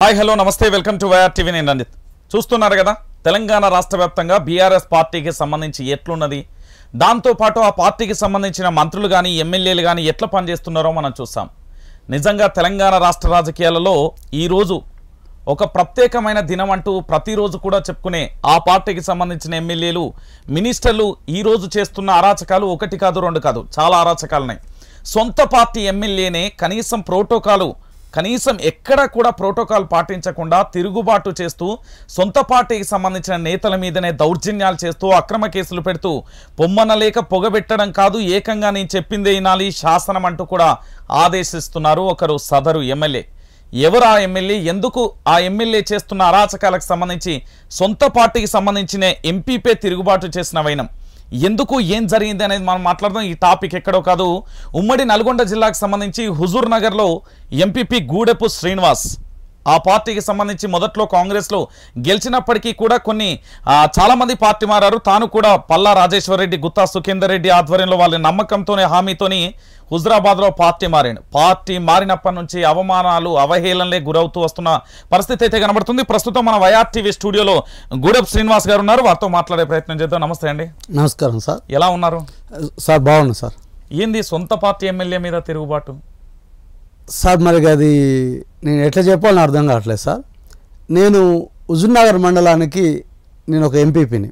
Hi hello నమస్తే welcome to Y R TV నేను రంజిత్ చూస్తున్నారు కదా తెలంగాణ రాష్ట్ర వ్యాప్తంగా బీఆర్ఎస్ పార్టీకి సంబంధించి ఎట్లున్నది దాంతోపాటు ఆ పార్టీకి సంబంధించిన మంత్రులు కానీ ఎమ్మెల్యేలు కానీ ఎట్లా పనిచేస్తున్నారో మనం చూసాం నిజంగా తెలంగాణ రాష్ట్ర రాజకీయాలలో ఈరోజు ఒక ప్రత్యేకమైన దినం అంటూ ప్రతిరోజు కూడా చెప్పుకునే ఆ పార్టీకి సంబంధించిన ఎమ్మెల్యేలు మినిస్టర్లు ఈ రోజు చేస్తున్న అరాచకాలు ఒకటి కాదు రెండు కాదు చాలా అరాచకాలున్నాయి సొంత పార్టీ ఎమ్మెల్యేనే కనీసం ప్రోటోకాలు కనీసం ఎక్కడ కూడా ప్రోటోకాల్ పాటించకుండా తిరుగుబాటు చేస్తూ సొంత పార్టీకి సంబంధించిన నేతల మీదనే దౌర్జన్యాలు చేస్తూ అక్రమ కేసులు పెడుతూ పొమ్మనలేక పొగబెట్టడం కాదు ఏకంగా నేను చెప్పిందే వినాలి శాసనం అంటూ కూడా ఆదేశిస్తున్నారు ఒకరు సదరు ఎమ్మెల్యే ఎవరు ఆ ఎమ్మెల్యే ఎందుకు ఆ ఎమ్మెల్యే చేస్తున్న అరాచకాలకు సంబంధించి సొంత పార్టీకి సంబంధించిన ఎంపీపే తిరుగుబాటు చేసిన వైనం ఎందుకు ఏం జరిగింది అనేది మనం మాట్లాడదాం ఈ టాపిక్ ఎక్కడో కాదు ఉమ్మడి నల్గొండ జిల్లాకు సంబంధించి హుజూర్ నగర్లో ఎంపీపీ గూడెపు శ్రీనివాస్ ఆ పార్టీకి సంబంధించి మొదట్లో కాంగ్రెస్లో గెలిచినప్పటికీ కూడా కొన్ని ఆ, చాలా మంది పార్టీ మారారు తాను కూడా పల్లా రాజేశ్వర రెడ్డి గుత్తా సుఖేందర్ రెడ్డి ఆధ్వర్యంలో వాళ్ళ నమ్మకంతోనే హామీతోని హుజరాబాద్లో పార్టీ మారాడు పార్టీ మారినప్పటి నుంచి అవమానాలు అవహేళనలే గురవుతూ వస్తున్న పరిస్థితి అయితే కనబడుతుంది ప్రస్తుతం మన వైఆర్ టీవీ స్టూడియోలో గూడెప్ శ్రీనివాస్ గారు ఉన్నారు వారితో మాట్లాడే ప్రయత్నం చేద్దాం నమస్తే అండి నమస్కారం సార్ ఎలా ఉన్నారు సార్ బాగున్నా సార్ ఏంది సొంత పార్టీ ఎమ్మెల్యే మీద తిరుగుబాటు సార్ మరి అది నేను ఎట్లా చెప్పాలని అర్థం కావట్లేదు సార్ నేను హుజూర్నగర్ మండలానికి నేను ఒక ఎంపీపీని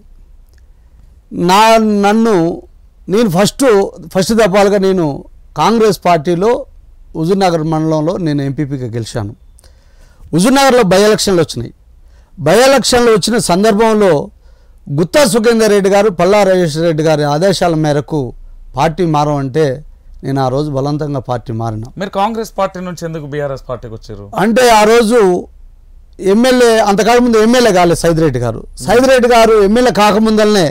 నా నన్ను నేను ఫస్ట్ ఫస్ట్ దఫాలుగా నేను కాంగ్రెస్ పార్టీలో హుజూర్నగర్ మండలంలో నేను ఎంపీపీగా గెలిచాను హుజూర్నగర్లో బై ఎలక్షన్లు వచ్చినాయి బై ఎలక్షన్లు వచ్చిన సందర్భంలో గుత్తా సుఖేందర్ రెడ్డి గారు పల్లా రాజేశ్వర రెడ్డి గారి ఆదేశాల మేరకు పార్టీ మారమంటే నేను ఆ రోజు బలవంతంగా పార్టీ మారిన మీరు కాంగ్రెస్ పార్టీ నుంచి ఎందుకు బీఆర్ఎస్ పార్టీకి వచ్చారు అంటే ఆ రోజు ఎమ్మెల్యే అంతకాలం ముందు ఎమ్మెల్యే కాలేదు సైదిరెడ్డి గారు సైదిరెడ్డి గారు ఎమ్మెల్యే కాకముందలనే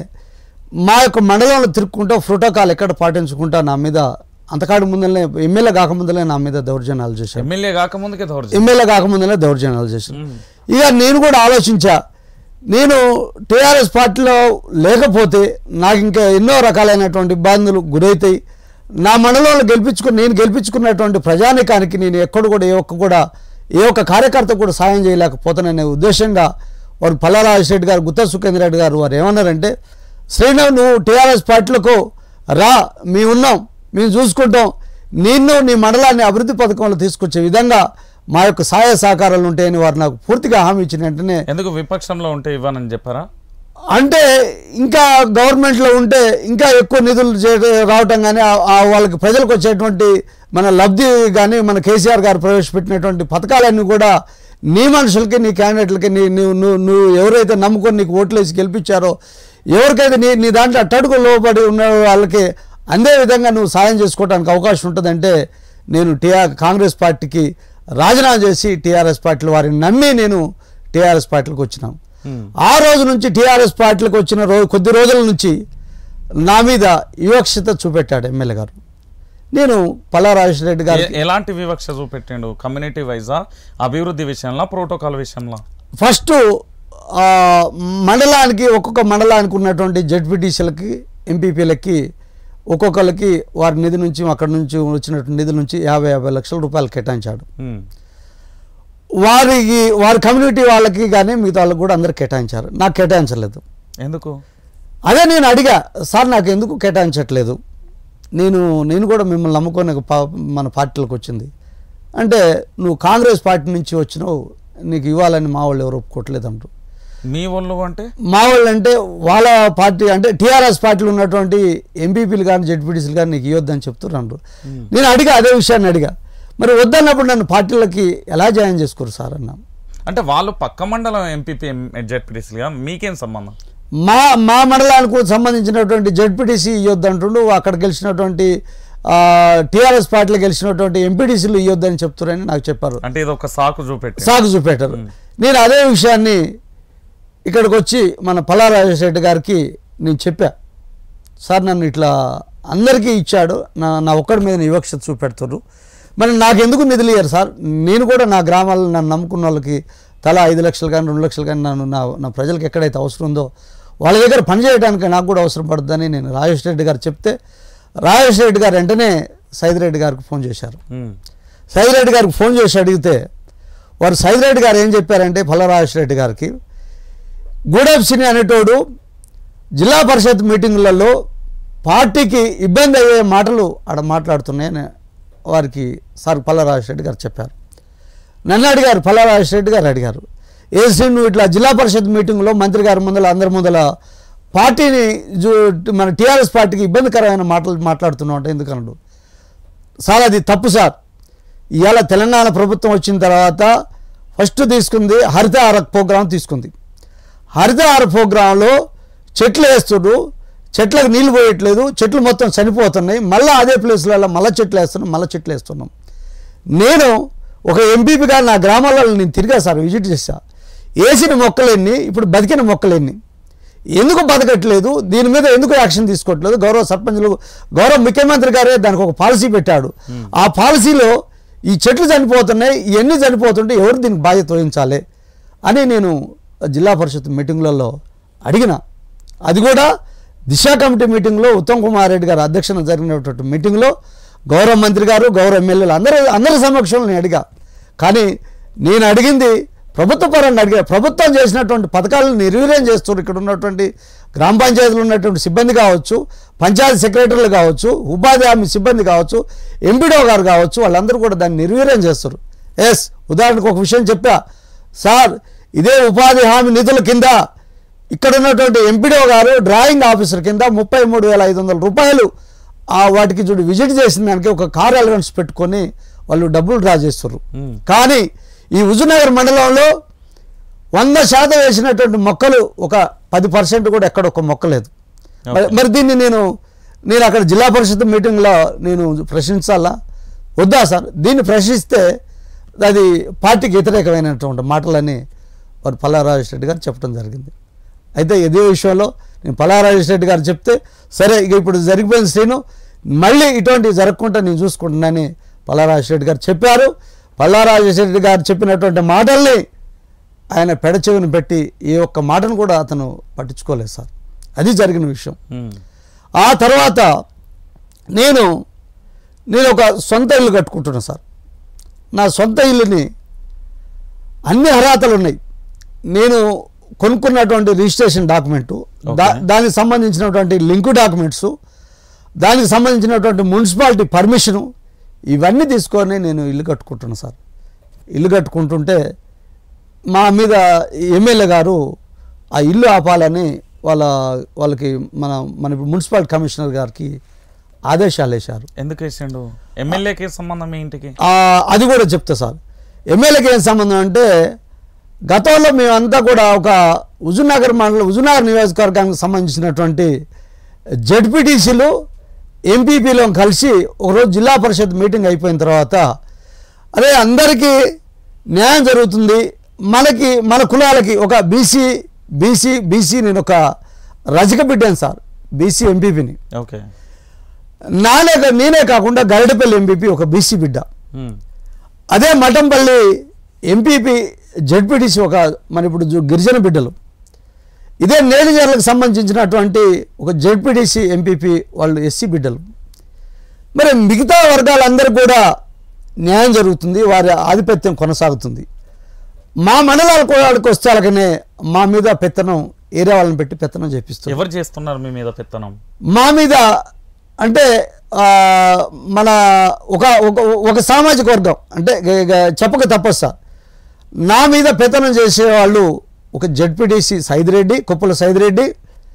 మా యొక్క మండలంలో తిరుక్కుంటూ ప్రోటోకాల్ ఎక్కడ పాటించుకుంటా నా మీద అంతకాలం ముందలనే ఎమ్మెల్యే కాకముందలే నా మీద దౌర్జన్యాలు చేశారు ఎమ్మెల్యే కాకముందుకే దౌర్జన్యం ఎమ్మెల్యే కాకముందలే దౌర్జన్యాలు చేశారు ఇక నేను కూడా ఆలోచించా నేను టీఆర్ఎస్ పార్టీలో లేకపోతే నాకు ఇంకా ఎన్నో రకాలైనటువంటి ఇబ్బందులు గురవుతాయి నా మండలంలో గెలిపించుకుని నేను గెలిపించుకున్నటువంటి ప్రజానికానికి నేను ఎక్కడ కూడా ఏ ఒక్క కూడా ఏ ఒక్క కార్యకర్త కూడా సాయం చేయలేకపోతాననే ఉద్దేశంగా వారు పల్లారాజు రెడ్డి గారు గుత్తా సుఖేంద్ర రెడ్డి గారు వారు ఏమన్నారంటే శ్రీరామ్ నువ్వు టీఆర్ఎస్ పార్టీలకు రా మేము ఉన్నాం మేము చూసుకుంటాం నిన్ను నీ మండలాన్ని అభివృద్ధి పథకంలో తీసుకొచ్చే విధంగా మా యొక్క సహాయ సహకారాలు ఉంటాయని వారు నాకు పూర్తిగా హామీ ఇచ్చిన వెంటనే ఎందుకు విపక్షంలో ఉంటే ఇవ్వనని చెప్పారా అంటే ఇంకా గవర్నమెంట్లో ఉంటే ఇంకా ఎక్కువ నిధులు చే- రావటం కానీ ఆ- ఆ వాళ్ళకి ప్రజలకు వచ్చేటువంటి మన లబ్ధి కానీ మన కేసీఆర్ గారు ప్రవేశపెట్టినటువంటి పథకాలన్నీ కూడా నీ మనుషులకి నీ క్యాండిడేట్లకి నీ నువ్వు నువ్వు నువ్వు ఎవరైతే నమ్ముకొని నీకు ఓట్లు వేసి గెలిపించారో ఎవరికైతే నీ నీ దాంట్లో అట్టడుగు లోబడి ఉన్న వాళ్ళకి అందే విధంగా నువ్వు సాయం చేసుకోవడానికి అవకాశం ఉంటుందంటే నేను టీఆర్ కాంగ్రెస్ పార్టీకి రాజీనామా చేసి టీఆర్ఎస్ పార్టీలు వారిని నమ్మి నేను టీఆర్ఎస్ పార్టీలకు వచ్చినాం ఆ రోజు నుంచి టీఆర్ఎస్ పార్టీలకు వచ్చిన రోజు కొద్ది రోజుల నుంచి నా మీద వివక్షత చూపెట్టాడు ఎమ్మెల్యే గారు నేను పల్లారాజేశ్వర రెడ్డి గారు ఎ- ఎలాంటి వివక్ష చూపెట్టిండు కమ్యూనిటీ వైజా అభివృద్ధి విషయంలో ప్రోటోకాల్ విషయంలో ఫస్ట్ ఆ, మండలానికి ఒక్కొక్క మండలానికి ఉన్నటువంటి జడ్పీటీసీలకి ఎంపీపీలకి ఒక్కొక్కరికి వారి నిధి నుంచి అక్కడి నుంచి వచ్చినటువంటి నిధి నుంచి యాభై యాభై లక్షల రూపాయలు కేటాయించాడు ఉమ్. వారికి వారి కమ్యూనిటీ వాళ్ళకి కానీ మిగతా వాళ్ళకి కూడా అందరు కేటాయించారు నాకు కేటాయించలేదు ఎందుకు అదే నేను అడిగా సార్ నాకు ఎందుకు కేటాయించట్లేదు నేను నేను కూడా మిమ్మల్ని నమ్ముకొని ఒక పా- మన పార్టీలకు వచ్చింది అంటే నువ్వు కాంగ్రెస్ పార్టీ నుంచి వచ్చినావు నీకు ఇవ్వాలని మా వాళ్ళు ఎవరు ఒప్పుకోవట్లేదు అంటారు మీ ఒళ్ళు అంటే మా వాళ్ళు అంటే వాళ్ళ పార్టీ అంటే టీఆర్ఎస్ పార్టీలో ఉన్నటువంటి ఎంపీపీలు కానీ జడ్పీటీసీలు కానీ నీకు ఇవ్వద్దని చెప్తున్నారు నేను అడిగా అదే విషయాన్ని అడిగా మరి వద్దన్నప్పుడు నన్ను పార్టీలకి ఎలా జాయిన్ చేసుకోరు సార్ అన్నా అంటే వాళ్ళు పక్క మండలం ఎంపీపీ జెడ్పీటీసీగా మీకేం సంబంధం మా మా మండలానికి సంబంధించినటువంటి జడ్పీటీసీ ఇవ్వద్దు అంటుండు అక్కడ గెలిచినటువంటి టీఆర్ఎస్ పార్టీలో గెలిచినటువంటి ఎంపీటీసీలు ఇవ్వద్దని చెప్తున్నారని నాకు చెప్పారు అంటే ఇది ఒక సాకు చూపెట్టి సాగు చూపెట్టారు నేను అదే విషయాన్ని ఇక్కడికి వచ్చి మన పల్లారాజేశ్వర రెడ్డి గారికి నేను చెప్పా సార్ నన్ను ఇట్లా అందరికీ ఇచ్చాడు నా నా ఒక్కడి మీద వివక్షత చూపెడుతున్నారు మరి నాకెందుకు నిధులు ఇయ్యారు సార్ నేను కూడా నా గ్రామాల్లో నన్ను నమ్ముకున్న వాళ్ళకి తలా ఐదు లక్షలు కానీ రెండు లక్షలు కానీ నన్ను నా నా ప్రజలకు ఎక్కడైతే అవసరం ఉందో వాళ్ళ దగ్గర పనిచేయడానికి నాకు కూడా అవసరం పడుతుందని నేను రాజేశ్వర రెడ్డి గారు చెప్తే రాజేశ్వర రెడ్డి గారు వెంటనే సైదిరెడ్డి గారికి ఫోన్ చేశారు ఉమ్. సైదిరెడ్డి గారికి ఫోన్ చేసి అడిగితే వారు సైదిరెడ్డి గారు ఏం చెప్పారంటే పల్లరాజేశ్వర రెడ్డి గారికి గూడెం సిని అనేటోడు జిల్లా పరిషత్ మీటింగులలో పార్టీకి ఇబ్బంది అయ్యే మాటలు ఆడ మాట్లాడుతున్నాయని వారికి సార్ పల్లరాజేశ్వర రెడ్డి గారు చెప్పారు నన్ను అడిగారు పల్లరాజేశ్వర రెడ్డి గారు అడిగారు ఏసీ నువ్వు ఇట్లా జిల్లా పరిషత్ మీటింగ్లో మంత్రి గారి ముందల అందరి ముందల పార్టీని జు- మన టీఆర్ఎస్ పార్టీకి ఇబ్బందికరమైన మాటలు మాట్లాడుతున్నావు అంటే ఎందుకన్నాడు సార్ అది తప్పు సార్ ఇవాళ తెలంగాణ ప్రభుత్వం వచ్చిన తర్వాత ఫస్ట్ తీసుకుంది హరితహార ప్రోగ్రాం తీసుకుంది హరితహార ప్రోగ్రాంలో చెట్లు వేస్తుడు చెట్లకు నీళ్లు పోయట్లేదు చెట్లు మొత్తం చనిపోతున్నాయి మళ్ళీ అదే ప్లేస్లలో మళ్ళీ చెట్లు వేస్తున్నాం మళ్ళీ చెట్లు వేస్తున్నాం నేను ఒక ఎంపీపీగా నా గ్రామాలలో నేను తిరిగా సార్ విజిట్ చేశా వేసిన మొక్కలెన్ని ఇప్పుడు బతికిన మొక్కలెన్ని ఎందుకు బతకట్లేదు దీని మీద ఎందుకు యాక్షన్ తీసుకోవట్లేదు గౌరవ సర్పంచులు గౌరవ ముఖ్యమంత్రి గారే దానికి ఒక పాలసీ పెట్టాడు ఆ పాలసీలో ఈ చెట్లు చనిపోతున్నాయి ఇవన్నీ చనిపోతుంటే ఎవరు దీనికి బాధ్యత వహించాలి అని నేను జిల్లా పరిషత్ మీటింగ్లలో అడిగిన అది కూడా దిశ కమిటీ మీటింగ్లో ఉత్తమ్ కుమార్ రెడ్డి గారి అధ్యక్షన జరిగినటువంటి మీటింగ్లో గౌరవ మంత్రి గారు గౌరవ ఎమ్మెల్యేలు అందరూ అందరి సమక్షంలో నేను అడిగా కానీ నేను అడిగింది ప్రభుత్వ పరంగా అడిగా ప్రభుత్వం చేసినటువంటి పథకాలను నిర్వీర్యం చేస్తున్నారు ఇక్కడ ఉన్నటువంటి గ్రామ పంచాయతీలు ఉన్నటువంటి సిబ్బంది కావచ్చు పంచాయతీ సెక్రటరీలు కావచ్చు ఉపాధి హామీ సిబ్బంది కావచ్చు ఎంపీడో గారు కావచ్చు వాళ్ళందరూ కూడా దాన్ని నిర్వీర్యం చేస్తారు ఎస్ ఉదాహరణకు ఒక విషయం చెప్పా సార్ ఇదే ఉపాధి హామీ నిధుల కింద ఇక్కడ ఉన్నటువంటి ఎంపీడో గారు డ్రాయింగ్ ఆఫీసర్ కింద ముప్పై మూడు వేల ఐదు వందల రూపాయలు ఆ వాటికి చూడు విజిట్ చేసిన దానికి ఒక కార్ అలవెన్స్ పెట్టుకొని వాళ్ళు డబ్బులు డ్రా చేస్తారు మ్మ్. కానీ ఈ హుజునగర్ మండలంలో వంద శాతం వేసినటువంటి మొక్కలు ఒక పది పర్సెంట్ కూడా ఎక్కడ ఒక మొక్క లేదు మరి- మరి దీన్ని నేను నేను అక్కడ జిల్లా పరిషత్ మీటింగ్లో నేను ప్రశ్నించాలా వద్దా సార్ దీన్ని ప్రశ్నిస్తే అది పార్టీకి వ్యతిరేకమైనటువంటి మాటలని వారు పల్లారాజేశ్వర రెడ్డి గారు చెప్పడం జరిగింది అయితే ఇదే విషయంలో నేను పల్లారాజేశ్వర రెడ్డి గారు చెప్తే సరే ఇక ఇప్పుడు జరిగిపోయిన శ్రీను మళ్ళీ ఇటువంటివి జరగకుండా నేను చూసుకుంటున్నానని పల్లారాజేశ్వర రెడ్డి గారు చెప్పారు పల్లారాజేశ్వర రెడ్డి గారు చెప్పినటువంటి మాటల్ని ఆయన పెడచెవిని పెట్టి ఏ ఒక్క మాటను కూడా అతను పట్టించుకోలేదు సార్ అది జరిగిన విషయం ఉమ్. ఆ తర్వాత నేను నేను ఒక సొంత ఇల్లు కట్టుకుంటున్నాను సార్ నా సొంత ఇల్లుని అన్ని అర్హతలు ఉన్నాయి నేను కొనుక్కున్నటువంటి రిజిస్ట్రేషన్ డాక్యుమెంటు దా Okay. దానికి సంబంధించినటువంటి లింకు డాక్యుమెంట్స్ దానికి సంబంధించినటువంటి మున్సిపాలిటీ పర్మిషను ఇవన్నీ తీసుకొని నేను ఇల్లు కట్టుకుంటున్నాను సార్ ఇల్లు కట్టుకుంటుంటే మా మీద ఎమ్మెల్యే గారు ఆ ఇల్లు ఆపాలని వాళ్ళ వాళ్ళకి మన మన ఇప్పుడు మున్సిపల్ కమిషనర్ గారికి ఆదేశాలు వేశారు ఎందుకు వేసిండు ఎమ్మెల్యేకి సంబంధం మీ ఇంటికి ఆ, అది కూడా చెప్తా సార్ ఎమ్మెల్యేకి ఏం సంబంధం అంటే గతంలో మేమంతా కూడా ఒక హుజునగర్ మండలం హుజునగర్ నియోజకవర్గానికి సంబంధించినటువంటి జడ్పీటీసీలు ఎంపీపీలో కలిసి ఒకరోజు జిల్లా పరిషత్ మీటింగ్ అయిపోయిన తర్వాత అదే అందరికీ న్యాయం జరుగుతుంది మనకి మన కులాలకి ఒక బీసీ బీసీ బీసీ నేను ఒక రజక బిడ్డాను సార్ బీసీ ఎంపీపీని ఓకే నానే కా- నేనే కాకుండా గరడపల్లి ఎంపీపీ ఒక బీసీ బిడ్డ ఉమ్. అదే మఠంపల్లి ఎంపీపీ జడ్పీటీసీ ఒక మన ఇప్పుడు జు- గిరిజన బిడ్డలు ఇదే నేడుజర్లకు సంబంధించినటువంటి ఒక జడ్పీటీసీ ఎంపీపీ వాళ్ళు ఎస్సీ బిడ్డలు మరి మిగతా వర్గాలందరూ కూడా న్యాయం జరుగుతుంది వారి ఆధిపత్యం కొనసాగుతుంది మా మండలాల వాళ్ళకి వస్తే అలాగనే మా మీద పెత్తనం ఏరియా వాళ్ళని పెట్టి పెత్తనం చేపిస్తారు ఎవరు చేస్తున్నారు మీ మీద పెత్తనం మా మీద అంటే ఆ, మన ఒక ఒక ఒక సామాజిక వర్గం అంటే గ- గ- చెప్పక తప్పస్తా నా మీద పెత్తనం చేసేవాళ్ళు ఒక జడ్పీటీసీ సైదిరెడ్డి కుప్పల సైదిరెడ్డి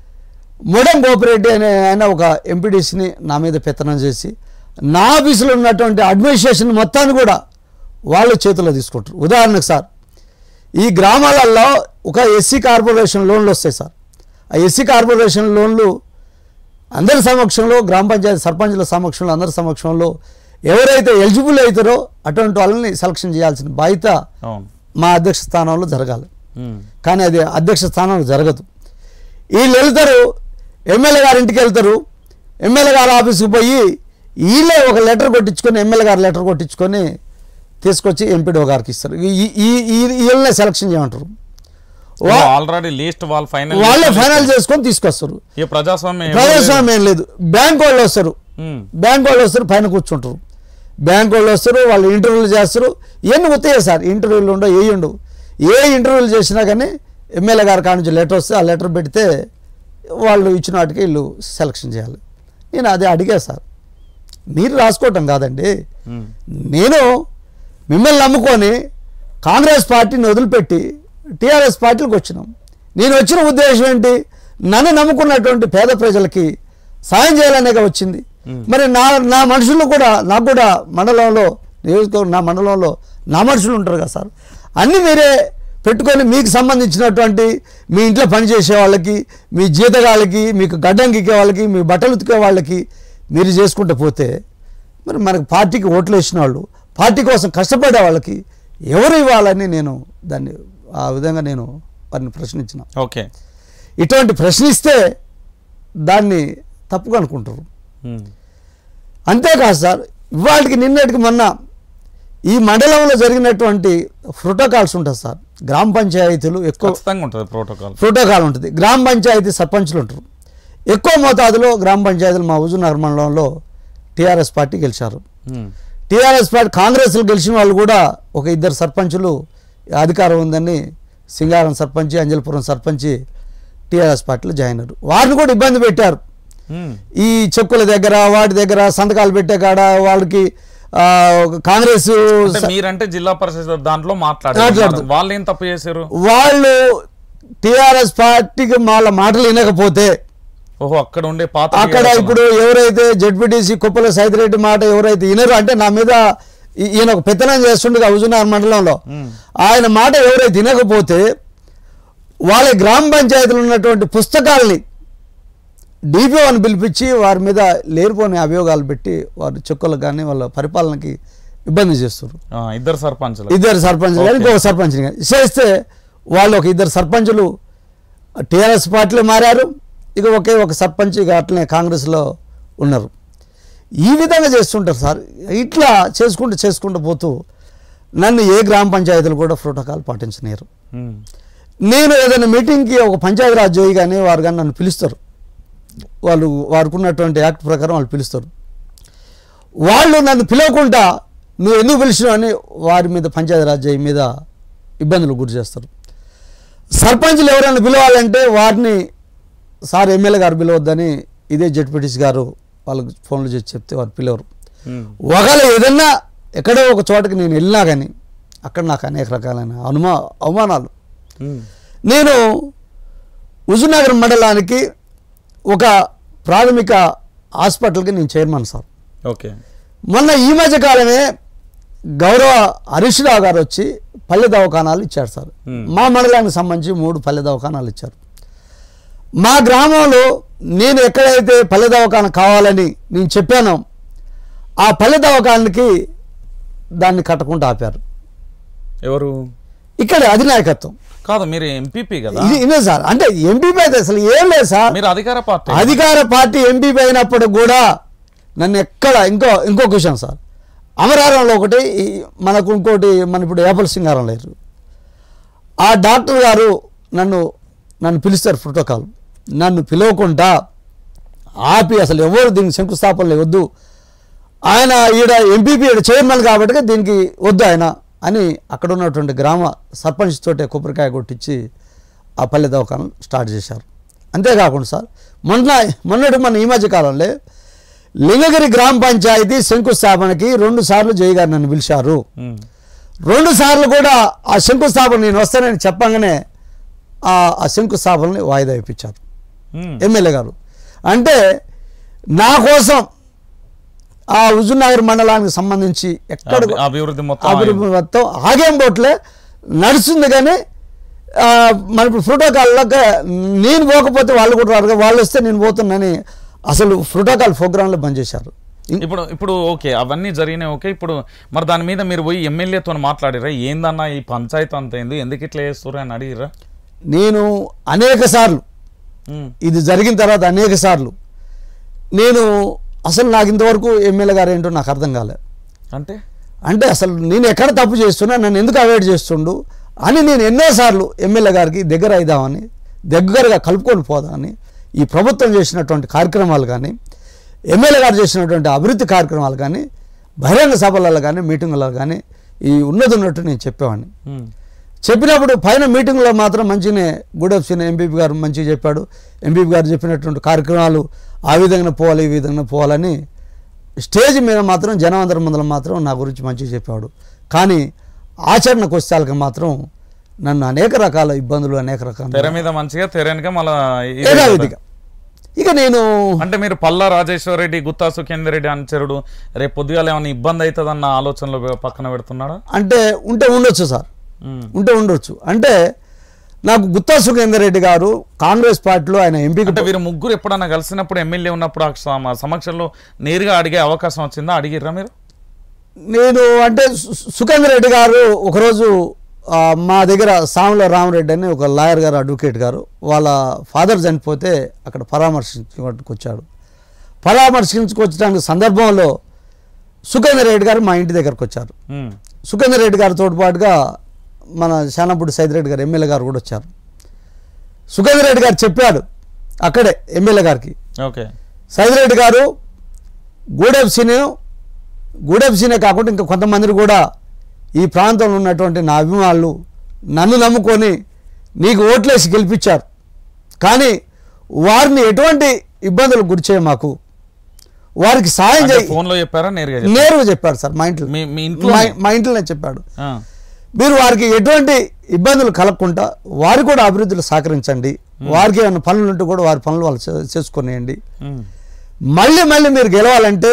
ముడం గోపిరెడ్డి అనే ఆయన ఒక ఎంపీటీసీని నా మీద పెత్తనం చేసి నా ఆఫీసులో ఉన్నటువంటి అడ్మినిస్ట్రేషన్ మొత్తాన్ని కూడా వాళ్ళ చేతిలో తీసుకుంటారు ఉదాహరణకు సార్ ఈ గ్రామాలలో ఒక ఎస్సీ కార్పొరేషన్ లోన్లు వస్తాయి సార్ ఆ ఎస్సీ కార్పొరేషన్ లోన్లు అందరి సమక్షంలో గ్రామ పంచాయతీ సర్పంచుల సమక్షంలో అందరి సమక్షంలో ఎవరైతే ఎలిజిబుల్ అవుతారో అటువంటి వాళ్ళని సెలక్షన్ చేయాల్సిన బాధ్యత అవును మా అధ్యక్ష స్థానంలో జరగాలి ఉమ్. కానీ అది అధ్యక్ష స్థానంలో జరగదు వీళ్ళు వెళ్తారు ఎమ్మెల్యే గారి ఇంటికి వెళ్తారు ఎమ్మెల్యే గారి ఆఫీస్కి పోయి వీళ్ళే ఒక లెటర్ కొట్టించుకొని ఎమ్మెల్యే గారు లెటర్ కొట్టించుకొని తీసుకొచ్చి ఎంపీడో గారికి ఇస్తారు ఈ- ఈ ఈ- వీళ్ళనే సెలక్షన్ చేయమంటారు వా- ఆల్రెడీ లిస్ట్ వాళ్ళు ఫైనల్ వాళ్ళే ఫైనల్ చేసుకొని తీసుకొస్తారు ఈ ప్రజాస్వామ్యం ఎవరు ప్రజాస్వామ్యం ఏం లేదు బ్యాంక్ వాళ్ళు వస్తారు ఉమ్. బ్యాంక్ వాళ్ళు వస్తారు పైన కూర్చుంటారు బ్యాంక్ వాళ్ళు వస్తారు వాళ్ళు ఇంటర్వ్యూలు చేస్తారు ఇవన్నీ వస్తాయి సార్ ఇంటర్వ్యూలు ఉండవు ఏ ఉండవు ఏ ఇంటర్వ్యూలు చేసినా కానీ ఎమ్మెల్యే గారి కాడ నుంచి లెటర్ వస్తే ఆ లెటర్ పెడితే వాళ్ళు ఇచ్చిన వాటికి వీళ్ళు సెలక్షన్ చేయాలి నేను అదే అడిగా సార్ మీరు రాసుకోవటం కాదండి ఉమ్. నేను మిమ్మల్ని నమ్ముకొని కాంగ్రెస్ పార్టీని వదిలిపెట్టి టీఆర్ఎస్ పార్టీకి వచ్చినాం నేను వచ్చిన ఉద్దేశం ఏంటి నన్ను నమ్ముకున్నటువంటి పేద ప్రజలకి సాయం చేయాలనేగా వచ్చింది మరి నా నా మనుషులు కూడా నాకు కూడా మండలంలో నియోజకవర్గం నా మండలంలో నా మనుషులు ఉంటారు కదా సార్ అన్నీ మీరే పెట్టుకొని మీకు సంబంధించినటువంటి మీ ఇంట్లో పనిచేసే వాళ్ళకి మీ జీతగాళ్ళకి మీకు గడ్డం గిక్కే వాళ్ళకి మీ బట్టలు ఉతికే వాళ్ళకి మీరు చేసుకుంటూ పోతే మరి మనకు పార్టీకి ఓట్లు వేసిన వాళ్ళు పార్టీ కోసం కష్టపడే వాళ్ళకి ఎవరు ఇవ్వాలని నేను దాన్ని ఆ విధంగా నేను వారిని ప్రశ్నించిన ఓకే ఇటువంటి ప్రశ్నిస్తే దాన్ని తప్పుగా అనుకుంటారు ఉమ్. అంతేకాదు సార్ ఇవాళకి నిన్నటికి మొన్న ఈ మండలంలో జరిగినటువంటి ప్రోటోకాల్స్ ఉంటుంది సార్ గ్రామ పంచాయతీలు ఎక్కువ ఖచ్చితంగా ఉంటుంది ప్రోటోకాల్ ప్రోటోకాల్ ఉంటుంది గ్రామ పంచాయతీ సర్పంచులు ఉంటారు ఎక్కువ మోతాదులో గ్రామ పంచాయతీలు మా హుజూర్నగర్ మండలంలో టీఆర్ఎస్ పార్టీ గెలిచారు ఉమ్. టీఆర్ఎస్ పార్టీ కాంగ్రెస్లో గెలిచిన వాళ్ళు కూడా ఒక ఇద్దరు సర్పంచులు అధికారం ఉందని సింగారం సర్పంచి అంజల్పురం సర్పంచి టీఆర్ఎస్ పార్టీలో జాయిన్ అయ్యారు వారిని కూడా ఇబ్బంది పెట్టారు ఉమ్. ఈ చెక్కుల దగ్గర వాటి దగ్గర సంతకాలు పెట్టే కాడ వాళ్ళకి ఆ, కాంగ్రెస్ అంటే మీరంటే జిల్లా పరిషత్ దాంట్లో మాట్లాడారు మాట్లాడుతూ. వాళ్ళు ఏం తప్పు చేశారు వాళ్ళు టీఆర్ఎస్ పార్టీకి వాళ్ళ మాటలు వినకపోతే ఓహో అక్కడ ఉండే పాత అక్కడ TRS ఇప్పుడు ఎవరైతే జడ్పీటీసీ కుప్పల సైదిరెడ్డి మాట ఎవరైతే వినరు అంటే నా మీద ఈ- ఈయన ఒక పెత్తనం చేస్తుండగా హుజునార్ మండలంలో ఉమ్. ఆయన మాట ఎవరైతే వినకపోతే వాళ్ళ గ్రామ పంచాయతీలో ఉన్నటువంటి పుస్తకాల్ని డిపిఓని పిలిపించి వారి మీద లేనిపోని అభియోగాలు పెట్టి వారి చెక్కులకు కానీ వాళ్ళ పరిపాలనకి ఇబ్బంది చేస్తారు ఆ, ఇద్దరు సర్పంచులు ఇద్దరు సర్పంచులు కానీ ఇంకొక సర్పంచ్ కానీ చేస్తే వాళ్ళు ఒక ఇద్దరు సర్పంచులు టీఆర్ఎస్ పార్టీలో మారారు ఇక ఒకే ఒక సర్పంచ్ ఇక అట్లనే కాంగ్రెస్లో ఉన్నారు ఈ విధంగా చేస్తుంటారు సార్ ఇట్లా చేసుకుంటూ చేసుకుంటూ పోతూ నన్ను ఏ గ్రామ పంచాయతీలు కూడా ప్రోటోకాల్ పాటించలేరు ఉమ్. నేను ఏదైనా మీటింగ్కి ఒక పంచాయతీరాజ్ జోయి కానీ వారు కానీ నన్ను పిలుస్తారు వాళ్ళు వారికి ఉన్నటువంటి యాక్ట్ ప్రకారం వాళ్ళు పిలుస్తారు వాళ్ళు నన్ను పిలవకుండా నువ్వు ఎందుకు పిలిచినావు అని వారి మీద పంచాయతీరాజ్ జోయి మీద ఇబ్బందులు గురి చేస్తారు సర్పంచ్లు ఎవరైనా పిలవాలంటే వారిని సార్ ఎమ్మెల్యే గారు పిలవద్దని ఇదే జడ్పీటీసీ గారు వాళ్ళకి ఫోన్లు చేసి చెప్తే వారు పిలవరు ఉమ్. ఒకవేళ ఏదన్నా ఎక్కడో ఒక చోటకి నేను వెళ్ళినా కానీ అక్కడ నాకు అనేక రకాలైన అనుమా అవమానాలు ఉమ్. నేను హుజూర్నగర్ మండలానికి ఒక ప్రాథమిక హాస్పిటల్కి నేను చైర్మన్ సార్ ఓకే మొన్న ఈ మధ్య కాలమే గౌరవ హరీష్ రావు గారు వచ్చి పల్లె దవాఖానాలు ఇచ్చారు సార్ Hmm. మా మండలానికి సంబంధించి మూడు పల్లె దవాఖానాలు ఇచ్చారు మా గ్రామంలో నేను ఎక్కడైతే పల్లె దవాఖాన కావాలని నేను చెప్పానో ఆ పల్లె దవాఖానానికి దాన్ని కట్టకుండా ఆపారు ఎవరు ఇక్కడ అధినాయకత్వం కాదు మీరు ఎంపీపీ కదా ఇది ఇదే సార్ అంటే ఎంపీపీ అయితే అసలు ఏం లేదు సార్ మీరు అధికార పార్టీ అధికార పార్టీ ఎంపీపీ అయినప్పుడు కూడా నన్ను ఎక్కడ ఇంకో ఇంకో క్వశ్చన్ సార్ అమరారంలో ఒకటి ఈ మనకు ఇంకోటి మన ఇప్పుడు ఏపల్ సింగారం లేరు ఆ డాక్టర్ గారు నన్ను నన్ను పిలుస్తారు ప్రోటోకాల్ నన్ను పిలవకుండా ఆపి అసలు ఎవరు దీనికి శంకుస్థాపనలు వద్దు ఆయన ఈడ ఎంపీపీ ఈడ చైర్మన్ కాబట్టి దీనికి వద్దు ఆయన అని అక్కడ ఉన్నటువంటి గ్రామ సర్పంచ్ తోటే కొబ్బరికాయ కొట్టించి ఆ పల్లె దవాఖానం స్టార్ట్ చేశారు అంతేకాకుండా సార్ మొన్న మొన్నటి మన ఈ మధ్య కాలంలో లింగగిరి గ్రామ పంచాయతీ శంకుస్థాపనకి రెండు సార్లు జయ గారు నన్ను పిలిచారు ఉమ్. రెండు సార్లు కూడా ఆ శంకుస్థాపన నేను వస్తానని చెప్పగానే ఆ ఆ శంకుస్థాపనని వాయిదా ఇప్పించారు ఉమ్. ఎమ్మెల్యే గారు అంటే నా కోసం ఆ హుజూర్నగర్ మండలానికి సంబంధించి ఎక్కడ అభి- అభివృద్ధి మొత్తం అభివృద్ధి మొత్తం ఆగేం బోట్లే నడుస్తుంది కానీ ఆ, మన ఇప్పుడు ప్రోటోకాల్లోకి నేను పోకపోతే వాళ్ళు కూడా రారు కదా, వాళ్ళు వస్తే నేను పోతున్నానని అసలు ప్రోటోకాల్ ప్రోగ్రాంలో బంద్ చేశారు ఇం- ఇప్పుడు ఇప్పుడు ఓకే అవన్నీ జరిగినాయి ఓకే ఇప్పుడు మరి దాని మీద మీరు పోయి ఎమ్మెల్యేతో మాట్లాడిరా ఏందన్నా ఈ పంచాయతీ అంత ఏంది ఎందుకు ఇట్లా చేస్తారు అని అడిగిరా నేను అనేక సార్లు ఉమ్. ఇది జరిగిన తర్వాత అనేక సార్లు నేను అసలు నాకు ఇంతవరకు ఎమ్మెల్యే గారు ఏంటో నాకు అర్థం కాలే అంటే అంటే అసలు నేను ఎక్కడ తప్పు చేస్తున్నా నన్ను ఎందుకు అవాయిడ్ చేస్తుండు అని నేను ఎన్నోసార్లు ఎమ్మెల్యే గారికి దగ్గర అయిదామని దగ్గరగా కలుపుకొని పోదామని ఈ ప్రభుత్వం చేసినటువంటి కార్యక్రమాలు కానీ ఎమ్మెల్యే గారు చేసినటువంటి అభివృద్ధి కార్యక్రమాలు కానీ బహిరంగ సభలలో కానీ మీటింగులలో కానీ ఈ ఉన్నది ఉన్నట్టు నేను చెప్పేవాడిని ఉమ్. చెప్పినప్పుడు పైన మీటింగ్లో మాత్రం మంచిగానే గుడప్సిన ఎంపీపీ గారు మంచిగా చెప్పాడు ఎంపీపీ గారు చెప్పినటువంటి కార్యక్రమాలు ఆ విధంగా పోవాలి ఈ విధంగా పోవాలని స్టేజ్ మీద మాత్రం జనం అందరి ముందర మాత్రం నా గురించి మంచిగా చెప్పాడు కానీ ఆచరణకు వచ్చేకి మాత్రం నన్ను అనేక రకాల ఇబ్బందులు అనేక రకాల తెర మీద మంచిగా తెర వెనుక మళ్ళా ఇది యథావిధిగా ఇక నేను అంటే మీరు పల్లా రాజేశ్వర రెడ్డి గుత్తా సుఖేందర్ రెడ్డి అనుచరుడు రేపు పొద్దుగాల ఏమైనా ఇబ్బంది అవుతుందన్న ఆలోచనలో పక్కన పెడుతున్నాడా అంటే ఉంటే ఉండొచ్చు సార్ ఉమ్. ఉంటే ఉండొచ్చు అంటే నాకు గుత్తా సుఖేందర్ రెడ్డి గారు కాంగ్రెస్ పార్టీలో ఆయన ఎంపీకి అంటే వీరు ముగ్గురు ఎప్పుడన్నా కలిసినప్పుడు ఎమ్మెల్యే ఉన్నప్పుడు ఆ సమ- సమక్షంలో నేరుగా అడిగే అవకాశం వచ్చిందా అడిగిర్రా మీరు నేను అంటే సు- సుఖేందర్ రెడ్డి గారు ఒకరోజు ఆ, మా దగ్గర సాముల రామరెడ్డి అని ఒక లాయర్ గారు అడ్వకేట్ గారు వాళ్ళ ఫాదర్ చనిపోతే అక్కడ పరామర్శించుకోవడానికి వచ్చాడు పరామర్శించుకొచ్చడానికి సందర్భంలో సుఖేందర్ రెడ్డి గారు మా ఇంటి దగ్గరకు వచ్చారు ఉమ్. సుఖేందర్ రెడ్డి గారితో పాటుగా మన శానపూడి సైదిరెడ్డి గారు ఎమ్మెల్యే గారు కూడా వచ్చారు సుఖేందర్ రెడ్డి గారు చెప్పాడు అక్కడే ఎమ్మెల్యే గారికి ఓకే సైదిరెడ్డి గారు గూడెఫ్సీని గూడెఫ్సీనే కాకుండా ఇంకా కొంతమందిని కూడా ఈ ప్రాంతంలో ఉన్నటువంటి నా అభిమానులు నన్ను నమ్ముకొని నీకు ఓట్లేసి గెలిపించారు కానీ వారిని ఎటువంటి ఇబ్బందులు గురిచేయ మాకు వారికి సాయం అంటే చేయి ఫోన్లో చెప్పారా నేరుగా చెప్పారా? నేరుగా చెప్పాడు సార్ మా ఇంట్లో మీ మీ ఇంట్లో మా- మా ఇంట్లోనే చెప్పాడు ఆ. మీరు వారికి ఎటువంటి ఇబ్బందులు కలగకుండా వారు కూడా అభివృద్ధిలో సహకరించండి వారికి ఏమైనా పనులు ఉంటే కూడా వారి పనులు వాళ్ళు చే- చేసుకునేయండి ఉమ్. మళ్ళీ మళ్ళీ మీరు గెలవాలంటే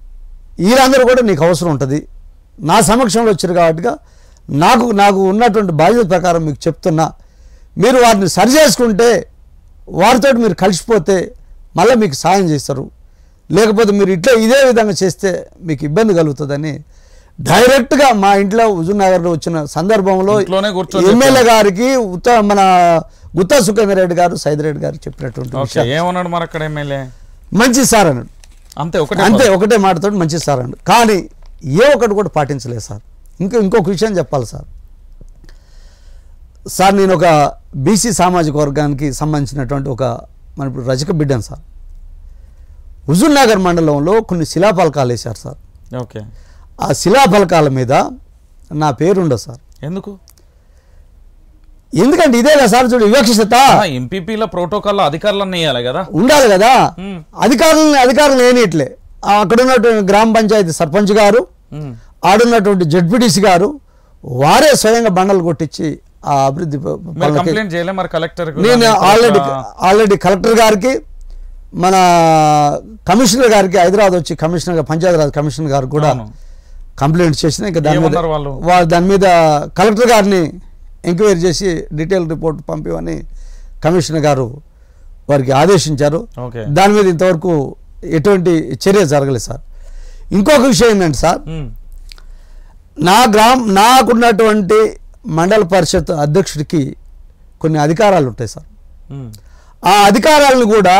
వీరందరూ కూడా నీకు అవసరం ఉంటుంది నా సమక్షంలో వచ్చారు కాబట్టిగా నాకు నాకు ఉన్నటువంటి బాధ్యత ప్రకారం మీకు చెప్తున్నా మీరు వారిని సరి చేసుకుంటే వారితో మీరు కలిసిపోతే మళ్ళీ మీకు సాయం చేస్తారు లేకపోతే మీరు ఇట్లా ఇదే విధంగా చేస్తే మీకు ఇబ్బంది కలుగుతుందని డైరెక్ట్గా మా ఇంట్లో హుజూర్నగర్లో వచ్చిన సందర్భంలో ఇంట్లోనే కూర్చొని ఎమ్మెల్యే గారికి ఉత్త మన గుత్తా సుఖేందర్ రెడ్డి గారు సైదిరెడ్డి గారు చెప్పినటువంటి ఓకే విషయం ఏమన్నాడు మరి అక్కడ ఎమ్మెల్యే మంచి సార్ అన్నాడు అంతే ఒకటే అంతే ఒకటే మాటతో మంచి సార్ అండి కానీ ఏ ఒక్కటి కూడా పాటించలేదు సార్ ఇంకా ఇంకొక విషయం చెప్పాలి సార్ సార్ నేను ఒక బీసీ సామాజిక వర్గానికి సంబంధించినటువంటి ఒక మన ఇప్పుడు రజక బిడ్డను సార్ హుజూర్ నగర్ మండలంలో కొన్ని శిలాఫలకాలు వేశారు సార్ ఓకే ఆ శిలాఫలకాల మీద నా పేరు ఉండదు సార్ ఎందుకు ఎందుకంటే ఇదే కదా సార్ చూడు వివక్షత ఎంపీపీల ప్రోటోకాల్ అధికారులన్నీ ఇవ్వాలి కదా ఉండాలి కదా ఉమ్. అధికారులని అధికారులు ఏనిట్లే అక్కడ ఉన్నటువంటి గ్రామ పంచాయతీ సర్పంచ్ గారు ఉమ్. ఆడున్నటువంటి జడ్పీటీసీ గారు వారే స్వయంగా బండలు కొట్టించి ఆ అభివృద్ధి ప- మీరు పనులకి- కంప్లైంట్ చేయలే మరి కలెక్టర్ నేను ఆల్రెడీ ఆల్రెడీ కలెక్టర్ గారికి మన కమిషనర్ గారికి హైదరాబాద్ వచ్చి కమిషనర్ గా- పంచాయతీరాజ్ కమిషనర్ గారు కూడా అవును. కంప్లైంట్ చేసిన ఇంకా దాని మీద ఏమన్నారు వాళ్ళు? వా- దాని మీద కలెక్టర్ గారిని ఎంక్వైరీ చేసి డీటెయిల్ రిపోర్ట్ పంపివని కమిషనర్ గారు వారికి ఆదేశించారు ఓకే దాని మీద ఇంతవరకు ఎటువంటి చర్య జరగలేదు సార్ ఇంకొక విషయం ఏంటంటే సార్ ఉమ్. నా గ్రామ నాకున్నటువంటి మండల పరిషత్ అధ్యక్షుడికి కొన్ని అధికారాలు ఉంటాయి సార్ ఉమ్. ఆ అధికారాలను కూడా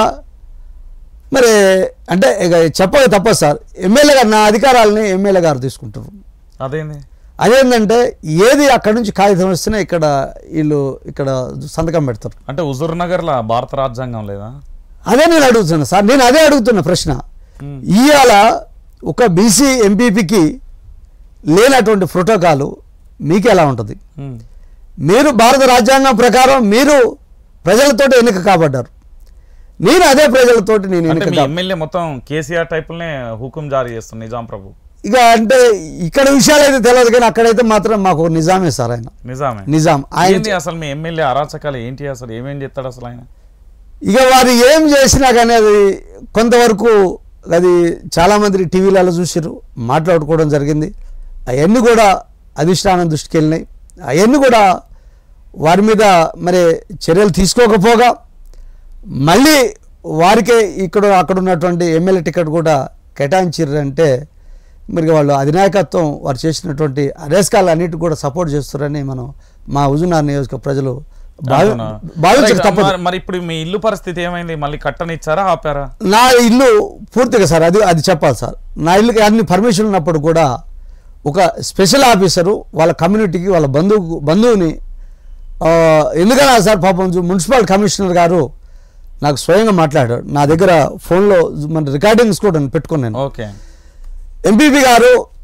మరి అంటే ఇక చెప్పక తప్పదు సార్ ఎమ్మెల్యే గారు నా అధికారాలని ఎమ్మెల్యే గారు తీసుకుంటారు అదేంది అదేంటంటే ఏది అక్కడ నుంచి కాగితం వస్తేనే ఇక్కడ వీళ్ళు ఇక్కడ సంతకం పెడతారు అంటే హుజూర్ నగర్ లా భారత రాజ్యాంగం లేదా అదే నేను అడుగుతున్నా సార్ నేను అదే అడుగుతున్న ప్రశ్న ఉమ్. ఇవాళ ఒక బీసీ ఎంపీపీకి లేనటువంటి ప్రోటోకాలు మీకు ఎలా ఉంటుంది ఉమ్. మీరు భారత రాజ్యాంగం ప్రకారం మీరు ప్రజలతో ఎన్నిక కాబడ్డారు నేను అదే ప్రజలతోటి నేను అంటే ఎన్నిక మీ కా- ఎమ్మెల్యే మొత్తం కేసీఆర్ టైపులనే హుకుం జారీ చేస్తుంది నిజాం ప్రభు ఇక అంటే ఇక్కడ విషయాలు అయితే తెలియదు కానీ అక్కడైతే మాత్రం మాకు ఒక నిజామే సార్ ఆయన నిజామే నిజాం ఆయన ఏంది అసలు మీ ఎమ్మెల్యే అరాచకాలు ఏంటి అసలు ఏమేం చేస్తాడు అసలు ఆయన ఇక వారు ఏం చేసినా కానీ అది కొంతవరకు అది చాలామంది టీవీలలో చూసారు మాట్లాడుకోవడం జరిగింది అవన్నీ కూడా అధిష్టానం దృష్టికి వెళ్ళినాయి అవన్నీ కూడా వారి మీద మరి చర్యలు తీసుకోకపోగా మళ్ళీ వారికే ఇక్కడ అక్కడ ఉన్నటువంటి ఎమ్మెల్యే టికెట్ కూడా కేటాయించారంటే మరి వాళ్ళు అధినాయకత్వం వారు చేసినటువంటి అరేస్కాలు అన్నిటి కూడా సపోర్ట్ చేస్తారని మనం మా హుజునార్ నియోజక ప్రజలు భావి అంటున్నా. భావించక మరి- తప్పదు మరి- మరి ఇప్పుడు మీ ఇల్లు పరిస్థితి ఏమైంది మళ్ళీ కట్టనిచ్చారా ఆపారా నా ఇల్లు పూర్తిగా సార్ అది అది చెప్పాలి సార్ నా ఇల్లుకి అన్ని పర్మిషన్ ఉన్నప్పుడు కూడా ఒక స్పెషల్ ఆఫీసరు వాళ్ళ కమ్యూనిటీకి వాళ్ళ బంధువు బంధువుని ఆ, ఎందుకన్నా సార్ పాపం జు- మున్సిపల్ కమిషనర్ గారు నాకు స్వయంగా మాట్లాడాడు నా దగ్గర ఫోన్లో మన రికార్డింగ్స్ కూడా పెట్టుకున్నాను ఓకే ఎంపీపీ గారు